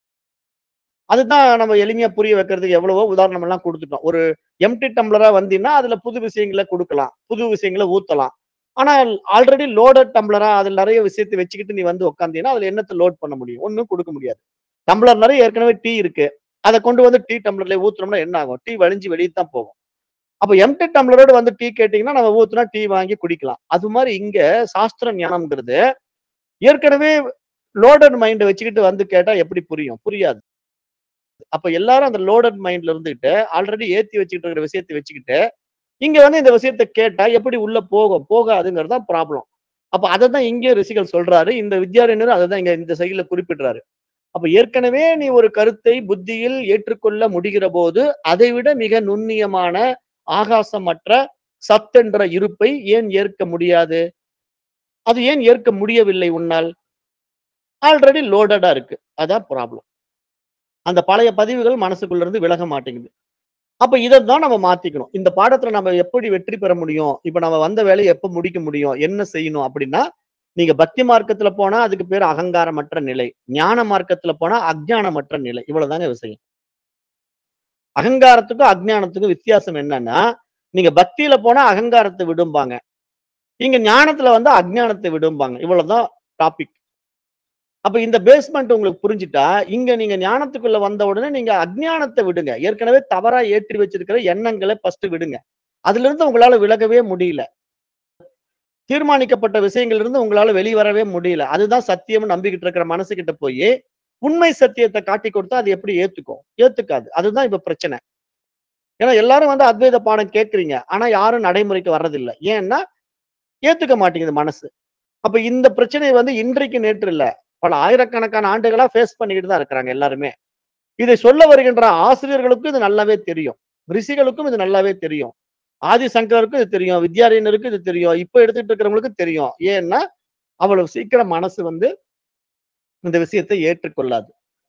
அதுதான் நம்ம எளிமையா புரிய வைக்கிறதுக்கு எவ்வளவோ உதாரணம் எல்லாம் கொடுத்துட்டோம் ஒரு எம்டி டம்ளரா வந்தீங்கன்னா அதுல புது விஷயங்களை கொடுக்கலாம் புது விஷயங்களை ஊத்தலாம் ஆனால் ஆல்ரெடி லோடட் டம்ளரா அதுல நிறைய விஷயத்தை வச்சுக்கிட்டு நீ வந்து உட்காந்தீங்கன்னா அதுல என்னத்தை லோட் பண்ண முடியும் ஒன்றும் கொடுக்க முடியாது டம்ளர் நிறைய ஏற்கனவே டீ இருக்கு அதை கொண்டு வந்து டீ டம்ளர்ல ஊத்துறோம்னா என்ன ஆகும் டீ வழிஞ்சு வெளியே தான் போகும் அப்ப எம்டி டம்ளரோட வந்து டீ கேட்டீங்கன்னா நம்ம ஊத்துனா டீ வாங்கி குடிக்கலாம் அது மாதிரி இங்க சாஸ்திர ஞானம்ங்கிறது ஏற்கனவே லோடட் மைண்ட் வச்சுக்கிட்டு வந்து கேட்டா எப்படி புரியும் புரியாது அப்ப எல்லாரும் அந்த லோடட் மைண்ட்ல இருந்துகிட்டு ஆல்ரெடி ஏத்தி வச்சுக்கிட்டு இருக்கிற விஷயத்தை வச்சுக்கிட்டு இங்க வந்து இந்த விஷயத்தை கேட்டா எப்படி உள்ள போகும் போகாதுங்கிறது தான் ப்ராப்ளம் அப்ப அதை தான் இங்கே ரிஷிகள் சொல்றாரு இந்த வித்யாரண்யர் அதை தான் இங்க இந்த செயல குறிப்பிடுறாரு அப்ப ஏற்கனவே நீ ஒரு கருத்தை புத்தியில் ஏற்றுக்கொள்ள முடிகிற போது அதைவிட மிக நுண்ணியமான ஆகாசமற்ற சத்தென்ற இருப்பை ஏன் ஏற்க முடியாது அது ஏன் ஏற்க முடியவில்லை உன்னால் ஆல்ரெடி லோடடா இருக்கு அதான் ப்ராப்ளம் அந்த பழைய பதிவுகள் மனசுக்குள்ள இருந்து விலக மாட்டேங்குது அப்ப இதை தான் நம்ம மாத்திக்கணும் இந்த பாடத்துல நம்ம எப்படி வெற்றி பெற முடியும் இப்ப நம்ம வந்த வேலையை எப்ப முடிக்க முடியும் என்ன செய்யணும் அப்படின்னா நீங்க பக்தி மார்க்கத்துல போனா அதுக்கு பேர் அகங்காரமற்ற நிலை ஞான மார்க்கத்துல போனா அஜ்ஞானமற்ற நிலை இவ்வளவுதாங்க விஷயம் அகங்காரத்துக்கும் அஜ்ஞானத்துக்கும் வித்தியாசம் என்னன்னா நீங்க பக்தியில போனா அகங்காரத்தை விடும்பாங்க இங்க ஞானத்துல வந்து அஜ்ஞானத்தை விடும்பாங்க இவ்வளவுதான் டாபிக் அப்ப இந்த பேஸ்மெண்ட் உங்களுக்கு புரிஞ்சுட்டா இங்க நீங்க ஞானத்துக்குள்ள வந்த உடனே நீங்க அஜ்ஞானத்தை விடுங்க ஏற்கனவே தவறா ஏற்றி வச்சிருக்கிற எண்ணங்களை ஃபர்ஸ்ட் விடுங்க அதுல இருந்து உங்களால விலகவே முடியல தீர்மானிக்கப்பட்ட விஷயங்கள்ல இருந்து உங்களால வெளியே வரவே முடியல அதுதான் சத்தியம் நம்பிக்கிட்டு இருக்கிற மனசு கிட்ட போய் உண்மை சத்தியத்தை காட்டி கொடுத்தா அது எப்படி ஏத்துக்கும் ஏத்துக்காது அதுதான் இப்ப பிரச்சனை ஏன்னா எல்லாரும் வந்து அத்வைத பாடம் கேட்கறீங்க ஆனா யாரும் நடைமுறைக்கு வர்றதில்ல ஏன்னா ஏத்துக்க மாட்டேங்குது மனசு அப்ப இந்த பிரச்சனை வந்து இன்றைக்கு நேற்று இல்ல பல ஆயிரக்கணக்கான ஆண்டுகளா ஃபேஸ் பண்ணிக்கிட்டு தான் இருக்கிறாங்க எல்லாருமே இதை சொல்ல வருகின்ற ஆசிரியர்களுக்கும் இது நல்லாவே தெரியும் ரிஷிகளுக்கும் இது நல்லாவே தெரியும் ஆதிசங்கருக்கும் இது தெரியும் வித்யாரண்யருக்கும் இது தெரியும் இப்ப எடுத்துட்டு இருக்கிறவங்களுக்கு தெரியும் ஏன்னா அவ்வளவு சீக்கிரம் மனசு வந்து இந்த விஷயத்தை ஏற்றுக்கொள்ளாது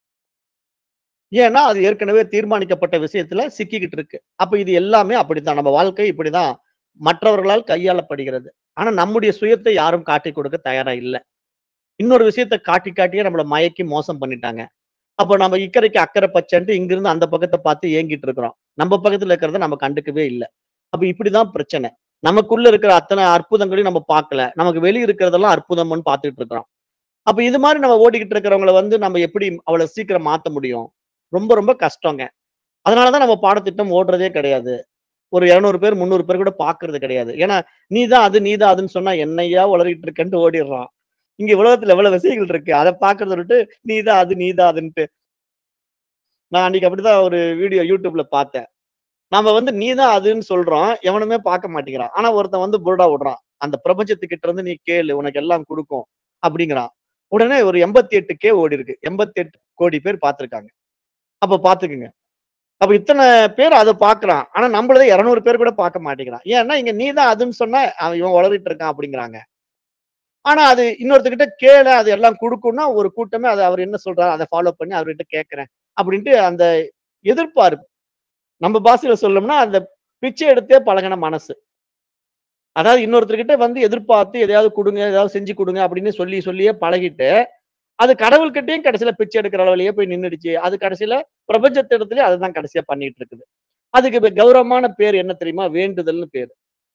ஏன்னா அது ஏற்கனவே தீர்மானிக்கப்பட்ட விஷயத்துல சிக்கிக்கிட்டு இருக்கு அப்ப இது எல்லாமே அப்படித்தான் நம்ம வாழ்க்கை இப்படிதான் மற்றவர்களால் கையாளப்படுகிறது ஆனா நம்முடைய சுயத்தை யாரும் காட்டி கொடுக்க தயாரா இல்லை இன்னொரு விஷயத்தை காட்டி காட்டியே நம்மள மயக்கி மோசம் பண்ணிட்டாங்க அப்போ நம்ம இக்கரைக்கு அக்கறை பச்சைன்ட்டு இங்கிருந்து அந்த பக்கத்தை பார்த்து ஏங்கிட்டு இருக்கிறோம் நம்ம பக்கத்துல இருக்கிறத நம்ம கண்டுக்கவே இல்லை அப்ப இப்படிதான் பிரச்சனை நமக்குள்ள இருக்கிற அத்தனை அற்புதங்களையும் நம்ம பார்க்கல நமக்கு வெளிய இருக்கிறதெல்லாம் அற்புதம்னு பார்த்துட்டு இருக்கிறோம் அப்ப இது மாதிரி நம்ம ஓடிக்கிட்டு இருக்கிறவங்கள வந்து நம்ம எப்படி அவ்வளவு சீக்கிரம் மாத்த முடியும் ரொம்ப ரொம்ப கஷ்டங்க அதனாலதான் நம்ம பாடத்திட்டம் ஓடுறதே கிடையாது ஒரு இருநூறு பேர் முந்நூறு பேர் கூட பாக்குறது கிடையாது ஏன்னா நீ தான் அது நீ தான் அதுன்னு சொன்னா என்னையா உளறிட்டு இருக்கேன்ட்டு ஓடிடுறான் இங்க உலகத்துல எவ்வளவு விஷயங்கள் இருக்கு அதை பாக்குறத விட்டு நீ தான் அது நீ தான் அதுன்ட்டு நான் அன்னைக்கு அப்படிதான் ஒரு வீடியோ யூடியூப்ல பார்த்தேன் நாம வந்து நீ தான் அதுன்னு சொல்றோம் எவனுமே பார்க்க மாட்டேங்கிறான் ஆனா ஒருத்தன் வந்து புருடா விடுறான் அந்த பிரபஞ்சத்துக்கிட்ட இருந்து நீ கேளு உனக்கு எல்லாம் கொடுக்கும் அப்படிங்கிறான் உடனே ஒரு எண்பத்தி எட்டு கே ஓடி இருக்கு எண்பத்தி எட்டு கோடி பேர் பார்த்திருக்காங்க அப்ப பாத்துக்குங்க அப்ப இத்தனை பேர் அதை பாக்குறான் ஆனா நம்மளதே இருநூறு பேர் கூட பார்க்க மாட்டேங்கிறான் ஏன்னா இங்க நீ தான் அதுன்னு சொன்னா அவன் இவன் வளரிட்டு இருக்கான் அப்படிங்கிறாங்க ஆனா அது இன்னொருத்தர்கிட்ட கேள அது எல்லாம் கொடுக்கும்னா ஒரு கூட்டமே அதை அவர் என்ன சொல்றாரு அதை ஃபாலோ பண்ணி அவர்கிட்ட கேட்கிறேன் அப்படின்ட்டு அந்த எதிர்பார்ப்பு நம்ம பாஷையில சொல்லணும்னா அந்த பிச்சை எடுத்தே பழகின மனசு அதாவது இன்னொருத்தர்கிட்ட வந்து எதிர்பார்த்து எதையாவது கொடுங்க ஏதாவது செஞ்சு கொடுங்க அப்படின்னு சொல்லி சொல்லியே பழகிட்டு அது கடவுள்கிட்டயும் கடைசியில பிச்சை எடுக்கிற அளவுலயே போய் நின்னுடுச்சு அது கடைசியில பிரபஞ்சத்திடத்துலயே அதுதான் கடைசியா பண்ணிட்டு இருக்குது அதுக்கு இப்ப கௌரவமான பேர் என்ன தெரியுமா வேண்டுதல்னு பேர்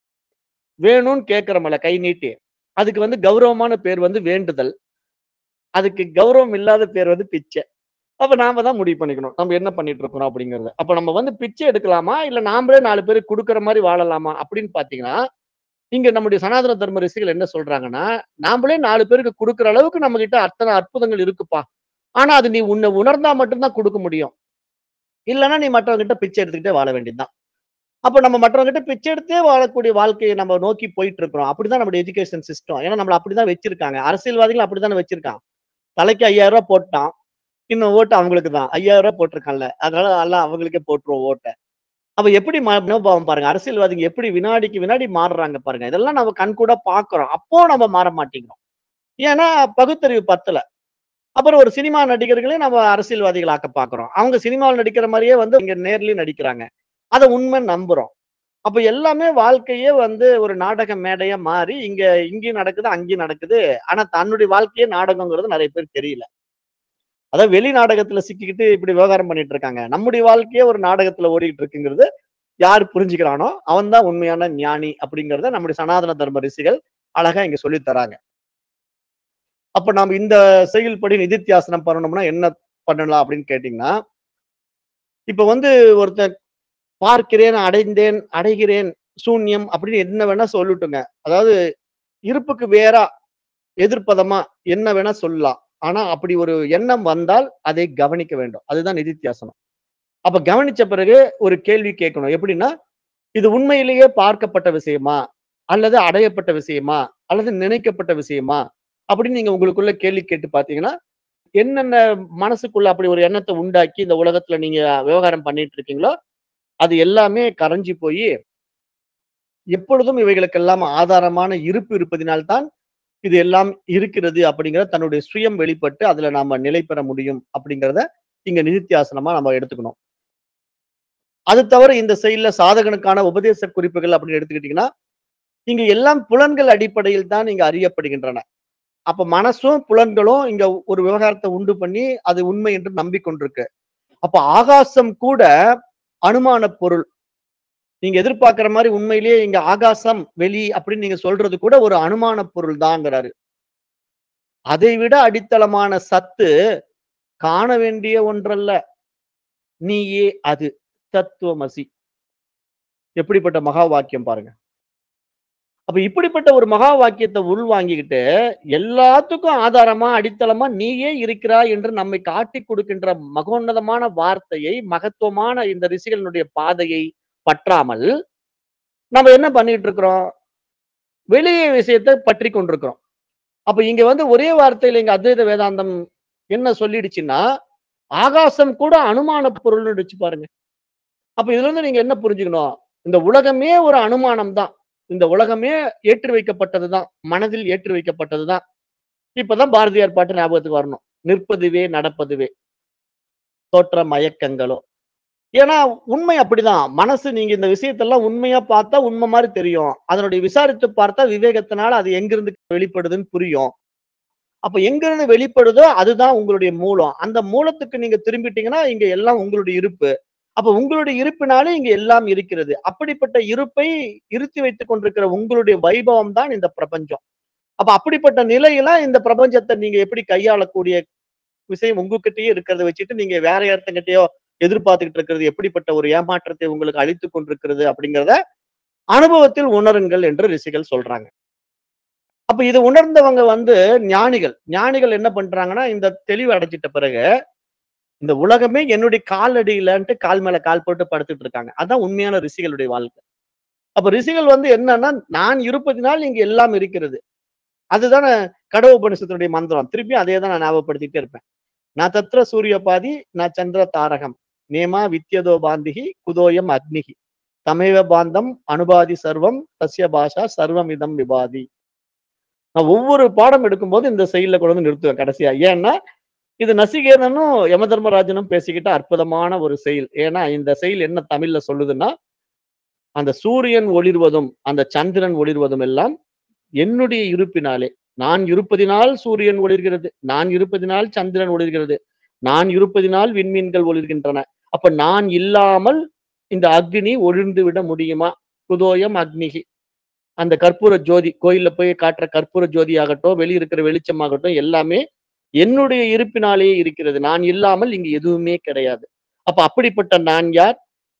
வேணும்னு கேட்கிறோம்ல கை நீட்டி அதுக்கு வந்து கௌரவமான பேர் வந்து வேண்டுதல் அதுக்கு கௌரவம் இல்லாத பேர் வந்து பிச்சை அப்ப நாம தான் முடிவு பண்ணிக்கணும் நம்ம என்ன பண்ணிட்டு இருக்கிறோம் அப்படிங்கறது அப்ப நம்ம வந்து பிச்சை எடுக்கலாமா இல்ல நாமளே நாலு பேருக்கு கொடுக்குற மாதிரி வாழலாமா அப்படின்னு பாத்தீங்கன்னா இங்க நம்முடைய சனாதன தர்ம ரிஷிகள் என்ன சொல்றாங்கன்னா நாமளே நாலு பேருக்கு கொடுக்குற அளவுக்கு நம்ம கிட்ட அத்தனை அற்புதங்கள் இருக்குப்பா ஆனா அது நீ உன்னை உணர்ந்தா மட்டும்தான் கொடுக்க முடியும் இல்லைன்னா நீ மற்றவங்க கிட்ட பிச்சை எடுத்துக்கிட்டே வாழ வேண்டியதுதான் அப்ப நம்ம மற்றவங்க கிட்ட பிச்சை எடுத்தே வாழக்கூடிய வாழ்க்கையை நம்ம நோக்கி போயிட்டு இருக்கிறோம் அப்படிதான் நம்மளுடைய எஜுகேஷன் சிஸ்டம் ஏன்னா நம்மள அப்படிதான் வச்சிருக்காங்க அரசியல்வாதிகள் அப்படித்தானே வச்சிருக்கான் தலைக்கு ஐயாயிரம் ரூபாய் போட்டான் இன்னும் ஓட்டு அவங்களுக்கு தான் ஐயாயிரம் ரூபாய் போட்டிருக்கான்ல அதனால எல்லாம் அவங்களுக்கே போட்டுருவோம் ஓட்டை அப்ப எப்படி ம- மனோபாவம் பாருங்க அரசியல்வாதிங்க எப்படி வினாடிக்கு வினாடி மாறுறாங்க பாருங்க இதெல்லாம் நம்ம கண் கூட பாக்குறோம் அப்போ நம்ம மாற மாட்டேங்கிறோம் ஏன்னா பகுத்தறிவு பத்தல அப்புறம் ஒரு சினிமா நடிகர்களே நம்ம அரசியல்வாதிகள் ஆக்க பாக்குறோம் அவங்க சினிமாவில் நடிக்கிற மாதிரியே வந்து இங்க நேர்லயும் நடிக்கிறாங்க அதை உண்மை நம்புறோம் அப்ப எல்லாமே வாழ்க்கையே வந்து ஒரு நாடக மேடையா மாறி இங்க இங்கேயும் நடக்குது அங்கேயும் நடக்குது ஆனா தன்னுடைய வாழ்க்கையே நாடகங்கிறது நிறைய பேர் தெரியல அதான் வெளி நாடகத்துல சிக்கிக்கிட்டு இப்படி விவகாரம் பண்ணிட்டு இருக்காங்க நம்முடைய வாழ்க்கையே ஒரு நாடகத்துல ஓடிட்டு இருக்குங்கிறது யார் புரிஞ்சுக்கிறானோ அவன் தான் உண்மையான ஞானி அப்படிங்கறத நம்முடைய சனாதன தர்ம ரிஷிகள் அழகா இங்க சொல்லி தராங்க அப்ப நாம இந்த செயல்படி நிதித்தியாசனம் பண்ணணும்னா என்ன பண்ணலாம் அப்படின்னு கேட்டீங்கன்னா இப்ப வந்து ஒருத்தன் பார்க்கிறேன், அடைந்தேன், அடைகிறேன், சூன்யம் அப்படின்னு என்ன வேணா சொல்லட்டுங்க. அதாவது இருப்புக்கு வேறா, எதிர்ப்பதமா என்ன வேணா சொல்லலாம். ஆனா அப்படி ஒரு எண்ணம் வந்தால் அதை கவனிக்க வேண்டும். அதுதான் நிதித்தியாசனம். அப்ப கவனிச்ச பிறகு ஒரு கேள்வி கேட்கணும். எப்படின்னா, இது உண்மையிலேயே பார்க்கப்பட்ட விஷயமா? அல்லது அடையப்பட்ட விஷயமா? அல்லது நினைக்கப்பட்ட விஷயமா? அப்படின்னு நீங்க உங்களுக்குள்ள கேள்வி கேட்டு பார்த்தீங்கன்னா, என்னென்ன மனசுக்குள்ள அப்படி ஒரு எண்ணத்த உண்டாக்கி இந்த உலகத்துல நீங்க விவகாரம் பண்ணிட்டு இருக்கீங்களோ, அது எல்லாமே கரைஞ்சு போயி எப்பொழுதும் இவைகளுக்கெல்லாம் ஆதாரமான இருப்பு இருப்பதினால் தான், இது எல்லாம் இருக்கிறது அப்படிங்கிற தன்னுடைய சுயம் வெளிப்பட்டு அதுல நாம நிலை பெற முடியும் அப்படிங்கிறத இங்க நிதித்தியாசனமா நம்ம எடுத்துக்கணும். அது தவிர இந்த செயல்ல சாதகனுக்கான உபதேச குறிப்புகள் அப்படின்னு எடுத்துக்கிட்டீங்கன்னா, இங்க எல்லாம் புலன்கள் அடிப்படையில் தான் இங்க அறியப்படுகின்றன. அப்ப மனசும், புலன்களும் இங்க ஒரு விவகாரத்த உண்டு பண்ணி, அது உண்மை என்று நம்பிக்கொண்டிருக்கு. அப்ப ஆகாசம் கூட அனுமான பொருள். நீங்க எதிர்பார்க்கிற மாரி உண்மையிலேயே இங்க ஆகாசம், வெளி அப்படின்னு நீங்க சொல்றது கூட ஒரு அனுமான பொருள் தாங்கிறாரு. அதைவிட அடித்தளமான சத்து காண வேண்டிய ஒன்றல்ல. நீயே அது. தத்துவமசி. எப்படிப்பட்ட மகா வாக்கியம் பாருங்க. அப்ப இப்படிப்பட்ட ஒரு மகா வாக்கியத்த உள்வாங்கிக்கிட்டு, எல்லாத்துக்கும் ஆதாரமா, அடித்தளமா நீயே இருக்கிறாய் என்று நம்மை காட்டிக் கொடுக்கின்ற மகோன்னதமான வார்த்தையை, மகத்துவமான இந்த ரிஷிகளினுடைய பாதையை பற்றாமல், நம்ம என்ன பண்ணிட்டு இருக்கிறோம்? வெளிய விஷயத்த பற்றிக் கொண்டிருக்கிறோம். அப்ப இங்க வந்து ஒரே வார்த்தையில இங்க அத்வைத வேதாந்தம் என்ன சொல்லிடுச்சுன்னா, ஆகாசம் கூட அனுமான பொருள்னுடுச்சு பாருங்க. அப்ப இதுல இருந்து நீங்க என்ன புரிஞ்சுக்கணும்? இந்த உலகமே ஒரு அனுமானம் தான். இந்த உலகமே ஏற்றி வைக்கப்பட்டது தான். மனதில் ஏற்றி வைக்கப்பட்டது தான். இப்பதான் பாரதியார் பாட்டு ஞாபகத்துக்கு வரணும். நிற்பதுவே நடப்பதுவே. தோற்ற மயக்கங்களோ. ஏன்னா உண்மை அப்படிதான். மனசு நீங்க இந்த விஷயத்தெல்லாம் உண்மையா பார்த்தா உண்மை மாரி தெரியும். அதனுடைய விசாரித்து பார்த்தா விவேகத்தினால அது எங்கிருந்து வெளிப்படுதுன்னு புரியும். அப்ப எங்கிருந்து வெளிப்படுதோ அதுதான் உங்களுடைய மூலம். அந்த மூலத்துக்கு நீங்க திரும்பிட்டீங்கன்னா, இங்க எல்லாம் உங்களுடைய இருப்பு. அப்ப உங்களுடைய இருப்பினாலே இங்க எல்லாம் இருக்கிறது. அப்படிப்பட்ட இருப்பை இருத்தி வைத்துக் கொண்டிருக்கிற உங்களுடைய வைபவம் தான் இந்த பிரபஞ்சம். அப்ப அப்படிப்பட்ட நிலையில இந்த பிரபஞ்சத்த நீங்க எப்படி கையாளக்கூடிய விஷயம் உங்ககிட்டயே இருக்கிறத வச்சுட்டு, நீங்க வேற ஒருத்தங்கிட்டயோ எதிர்பார்த்துக்கிட்டு இருக்கிறது எப்படிப்பட்ட ஒரு ஏமாற்றத்தை உங்களுக்கு அளித்துக் கொண்டிருக்கிறது அப்படிங்கிறத அனுபவத்தில் உணருங்கள் என்று ரிஷிகள் சொல்றாங்க. அப்ப இத உணர்ந்தவங்க வந்து ஞானிகள். ஞானிகள் என்ன பண்றாங்கன்னா, இந்த தெளிவு அடைஞ்சிட்ட பிறகு, இந்த உலகமே என்னுடைய காலடியிலன்ட்டு கால் மேல கால் போட்டு படுத்துட்டு இருக்காங்க. அதான் உண்மையான ரிஷிகளுடைய வாழ்க்கை. அப்ப ரிஷிகள் வந்து என்னன்னா, நான் இருப்பதினால் இங்க எல்லாம் இருக்கிறது. அதுதானே கடவுபனிஷத்தினுடைய மந்திரம். திருப்பியும் அதே தான் நான் ஞாபகப்படுத்திட்டே இருப்பேன். ந தத்ர சூர்யோபாதி ந சந்திர தாரகம். நேமா வித்யதோ பாந்திஹி குதோயம் அக்னிஹி. தமேவ பாந்தம் அனுபாதி சர்வம் தஸ்ய பாஷா சர்வமிதம் விபாதி. நான் ஒவ்வொரு பாடம் எடுக்கும்போது இந்த செயல்ல கொண்டு வந்து நிறுத்துவேன் கடைசியா. ஏன்னா, இது நசிகேதனும் யமதர்மராஜனும் பேசிக்கிட்ட அற்புதமான ஒரு செயல். ஏன்னா, இந்த செயல் என்ன தமிழ்ல சொல்லுதுன்னா, அந்த சூரியன் ஒளிர்வதும், அந்த சந்திரன் ஒளிர்வதும் எல்லாம் என்னுடைய இருப்பினாலே. நான் இருப்பதினால் சூரியன் ஒளிர்கிறது. நான் இருப்பதினால் சந்திரன் ஒளிர்கிறது. நான் இருப்பதினால் விண்மீன்கள் ஒளிர்கின்றன. அப்ப நான் இல்லாமல் இந்த அக்னி ஒளிர்ந்து விட முடியுமா? குதோயம் அக்னிஹி. அந்த கற்பூர ஜோதி கோயில்ல போய் காட்டுற கற்பூர ஜோதி ஆகட்டும், வெளிய இருக்கிற வெளிச்சமாகட்டும் எல்லாமே என்னுடைய இருப்பினாலேயே இருக்கிறது. நான் இல்லாமல் இங்கு எதுவுமே கிடையாது. அப்ப அப்படிப்பட்ட நான் யார்?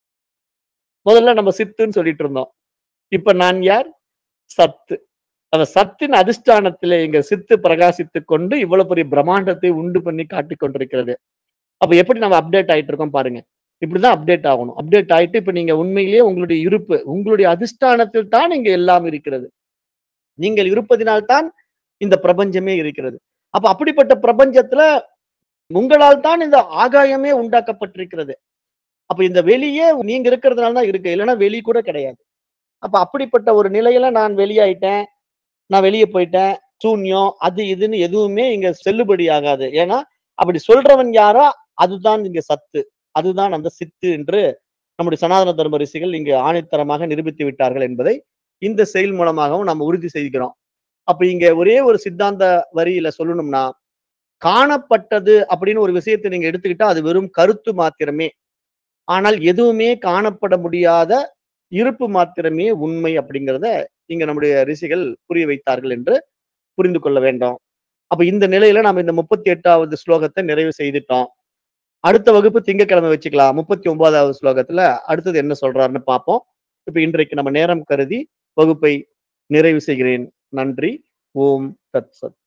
முதல்ல நம்ம சித்துன்னு சொல்லிட்டு இருந்தோம். இப்ப நான் யார்? சத்து. அந்த சத்தின் அதிஷ்டானத்திலே இங்க சித்து பிரகாசித்துக் கொண்டு இவ்வளவு பெரிய பிரம்மாண்டத்தை உண்டு பண்ணி காட்டிக் கொண்டிருக்கிறது. அப்ப எப்படி நம்ம அப்டேட் ஆயிட்டு இருக்கோம் பாருங்க. இப்படிதான் அப்டேட் ஆகணும். அப்டேட் ஆயிட்டு இப்ப நீங்க உண்மையிலேயே உங்களுடைய இருப்பு, உங்களுடைய அதிஷ்டானத்தில் தான் இங்க எல்லாம் இருக்கிறது. நீங்கள் இருப்பதினால் தான் இந்த பிரபஞ்சமே இருக்கிறது. அப்ப அப்படிப்பட்ட பிரபஞ்சத்துல உங்களால் தான் இந்த ஆகாயமே உண்டாக்கப்பட்டிருக்கிறது. அப்ப இந்த வெளியே நீங்க இருக்கிறதுனால தான் இருக்கு. இல்லன்னா வெளி கூட கிடையாது. அப்ப அப்படிப்பட்ட ஒரு நிலையில நான் வெளியாயிட்டேன். நான் வெளிய போயிட்டேன். சூன்யம் அது இதுன்னு எதுவுமே இங்க செல்லுபடி ஆகாது. ஏன்னா, அப்படி சொல்றவன் யாரோ அதுதான் இங்க சத்து. அதுதான் அந்த சித்து என்று நம்முடைய சனாதன தர்ம ரிஷிகள் இங்கு ஆணித்தரமாக நிரூபித்து விட்டார்கள் என்பதை இந்த செயல் மூலமாகவும் நம்ம உறுதி செய்கிறோம். அப்ப இங்க ஒரே ஒரு சித்தாந்த வரியில சொல்லணும்னா, காணப்பட்டது அப்படின்னு ஒரு விஷயத்த நீங்க எடுத்துக்கிட்டா அது வெறும் கருத்து மாத்திரமே. ஆனால் எதுவுமே காணப்பட முடியாத இருப்பு மாத்திரமே உண்மை அப்படிங்கிறத இங்க நம்முடைய ரிஷிகள் புரிய வைத்தார்கள் என்று புரிந்து கொள்ள வேண்டும். அப்ப இந்த நிலையில நாம இந்த 38வது ஸ்லோகத்த நிறைவு செய்துட்டோம். அடுத்த வகுப்பு திங்கட்கிழமை வச்சுக்கலாம் முப்பத்தி ஒன்பதாவது ஸ்லோகத்துல அடுத்தது என்ன சொல்றாருன்னு பார்ப்போம் இப்ப இன்றைக்கு நம்ம நேரம் கருதி வகுப்பை நிறைவு செய்கிறேன் நன்றி ஓம் தத் சத்